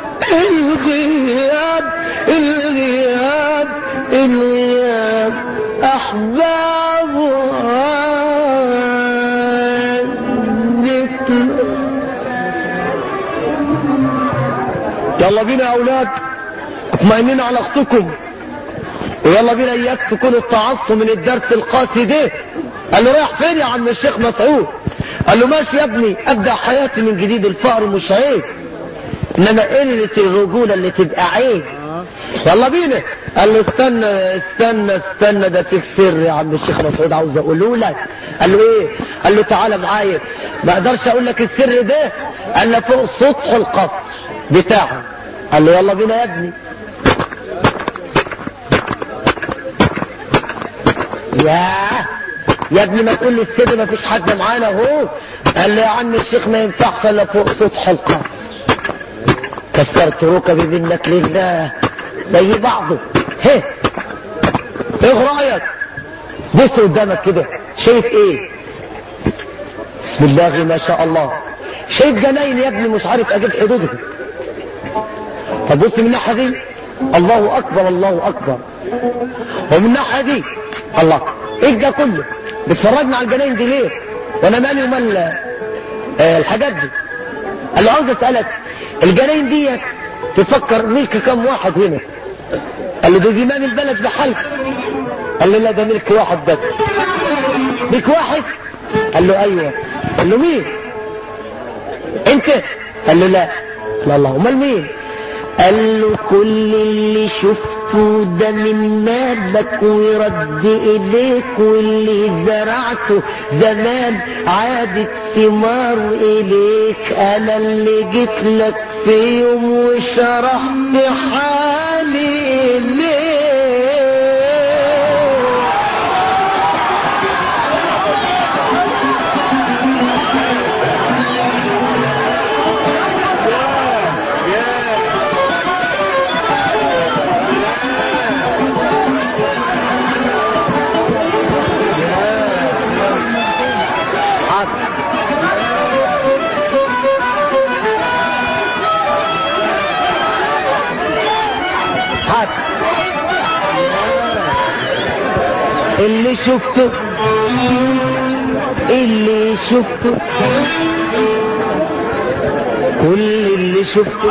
الغياب الغياب الغياب احباب يلا بينا يا اولاد اطمئنين على اختكم ويلا بينا اياك تكونوا اتعظتوا من الدرس القاسي ده قال له رايح فين يا عم الشيخ مسعود قال له ماشي يا ابني ابدا حياتي من جديد الفقر مش عيب انما قله الرجوله اللي تبقى عيب يلا بينا قال له استنى استنى استنى ده فيك سر يا عم الشيخ مسعود عاوز اقوله لك قال له ايه قال له تعالى معايا ما اقدرش اقول لك السر ده قال له فوق سطح القصر بتاعه قال له يلا بينا يا ابني ياه يا ابني ما تقول لي السر ما فيش حد معانا اهو قال لي يا عم الشيخ ما ينفعش الا فوق سطح القصر كسرت ركبي منك لله زي بعضه هه ايه رايك بص قدامك كده شايف ايه بسم الله ما شاء الله شايف جناين يا ابني مش عارف اجيب حدودها طب بص من الناحيه دي الله اكبر الله اكبر ومن الناحيه دي الله ايه ده كله بتفرجنا على الجناين دي ليه وانا مالي ومال آه الحاجات دي قال له عاوز اسالك الجناين دي تفكر ملك كم واحد هنا قال له ده زمام البلد بحالك قال له لا ده ملك واحد بس ملك واحد قال له ايوه قال له مين انت قال له لا لا الله امال مين قال له كل اللي شفته ده من مالك ويرد اليك واللي زرعته زمان عادت ثمار اليك انا اللي جيت لك في يوم وشرحت حالي اليك حد اللي شفته اللي شفته كل اللي شفته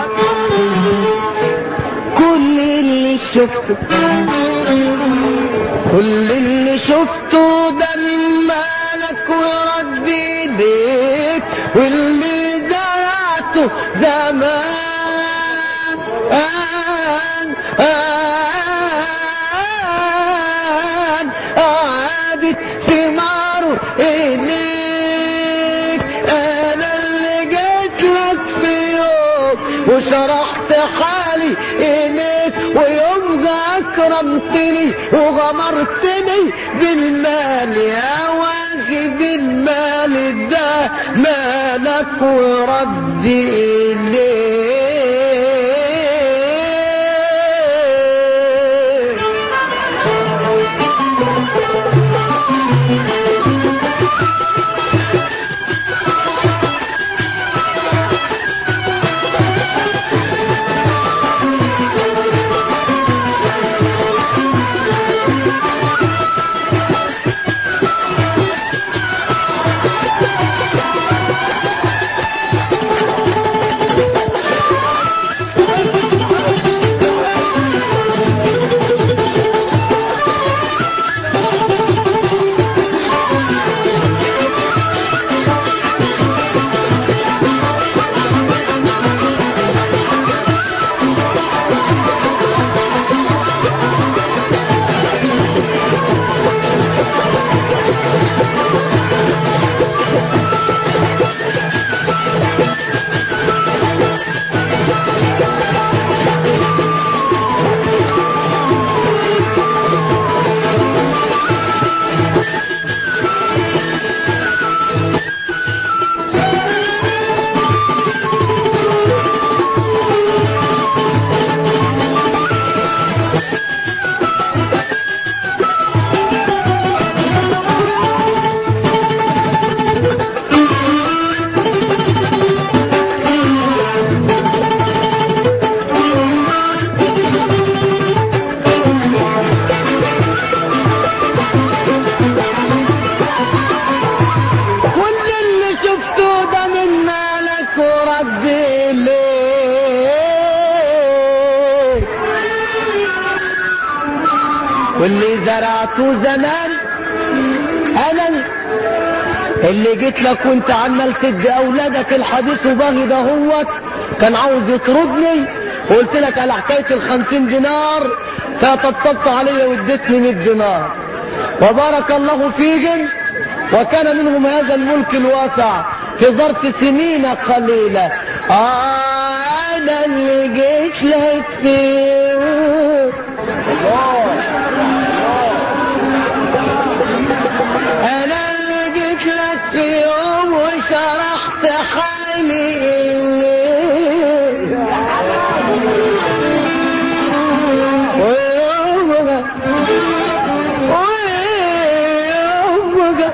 كل اللي شفته كل اللي شفته ده من مالك ورد ايديك واللي زرعته زمان آن آن عادت ثماره إليك أنا اللي جيت لك في يوم وشرحت حالي إليك ويوم ذا أكرمتني وغمرتني بالمال يا واجب المال ده مالك ورد إليك واللي زرعته زمان انا اللي جيت لك وانت عمال تدي اولادك الحديث وباغي ده هو كان عاوز يطردني وقلت لك على حكايه الخمسين دينار فطبطبت عليا واديتني 100 دينار وبارك الله فيهم وكان منهم هذا الملك الواسع في ظرف سنين قليلة آه أنا اللي جيت لك فيه أنا اللي جيت لك في يوم وشرحت حالي إليه ويومك ويومك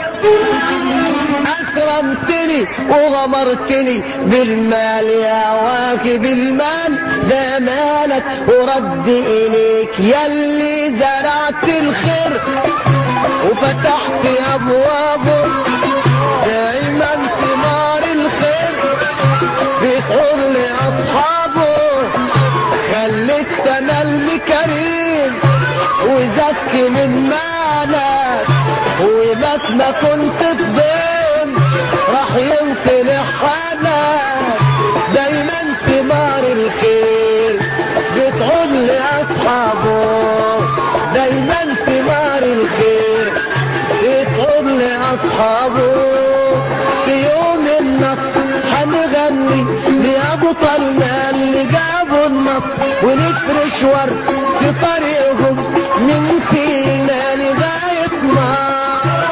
أكرمتني وغمرتني بالمال يا واكب المال ده مالك ورد إليك يلي زرعت الخير وفتحت أبوابه دايما ثمار الخير بتقول لأصحابه خليك تملي كريم وزكي من مالك ومات ما كنت تضيم راح ينصلح حالك دايما ثمار الخير بتقول لأصحابه دايما ثمار الخير بتقول لأصحابه في يوم النصر هنغني لأبطالنا اللي جابوا النصر ونفرش ورد في طريقهم من فينا لغاية نار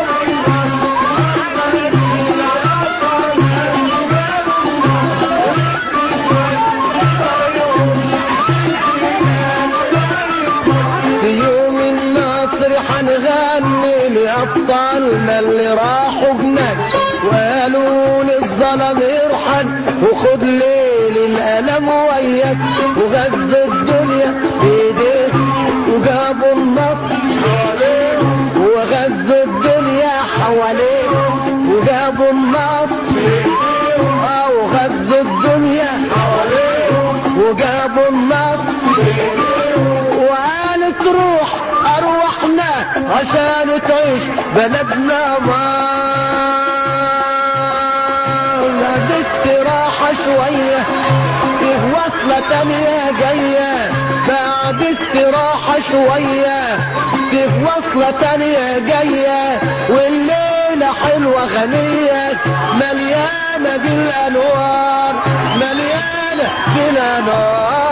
في يوم النصر حنغني لأبطالنا اللي راحوا هناك وقالوا للظلم ارحل وخد ليل الألم وياك وغزوا الدنيا بإيديك وجابوا النصر وغزوا الدنيا حواليك وجابوا النصر اه وغزوا الدنيا وجابوا النصر وقالت روح أرواحنا عشان تعيش بلدنا ما دي استراحة شوية فيه وصلة تانية جاية بعد استراحة شوية فيه وصلة تانية جاية والليلة حلوة غنية مليانة بالأنوار مليانة بالأنوار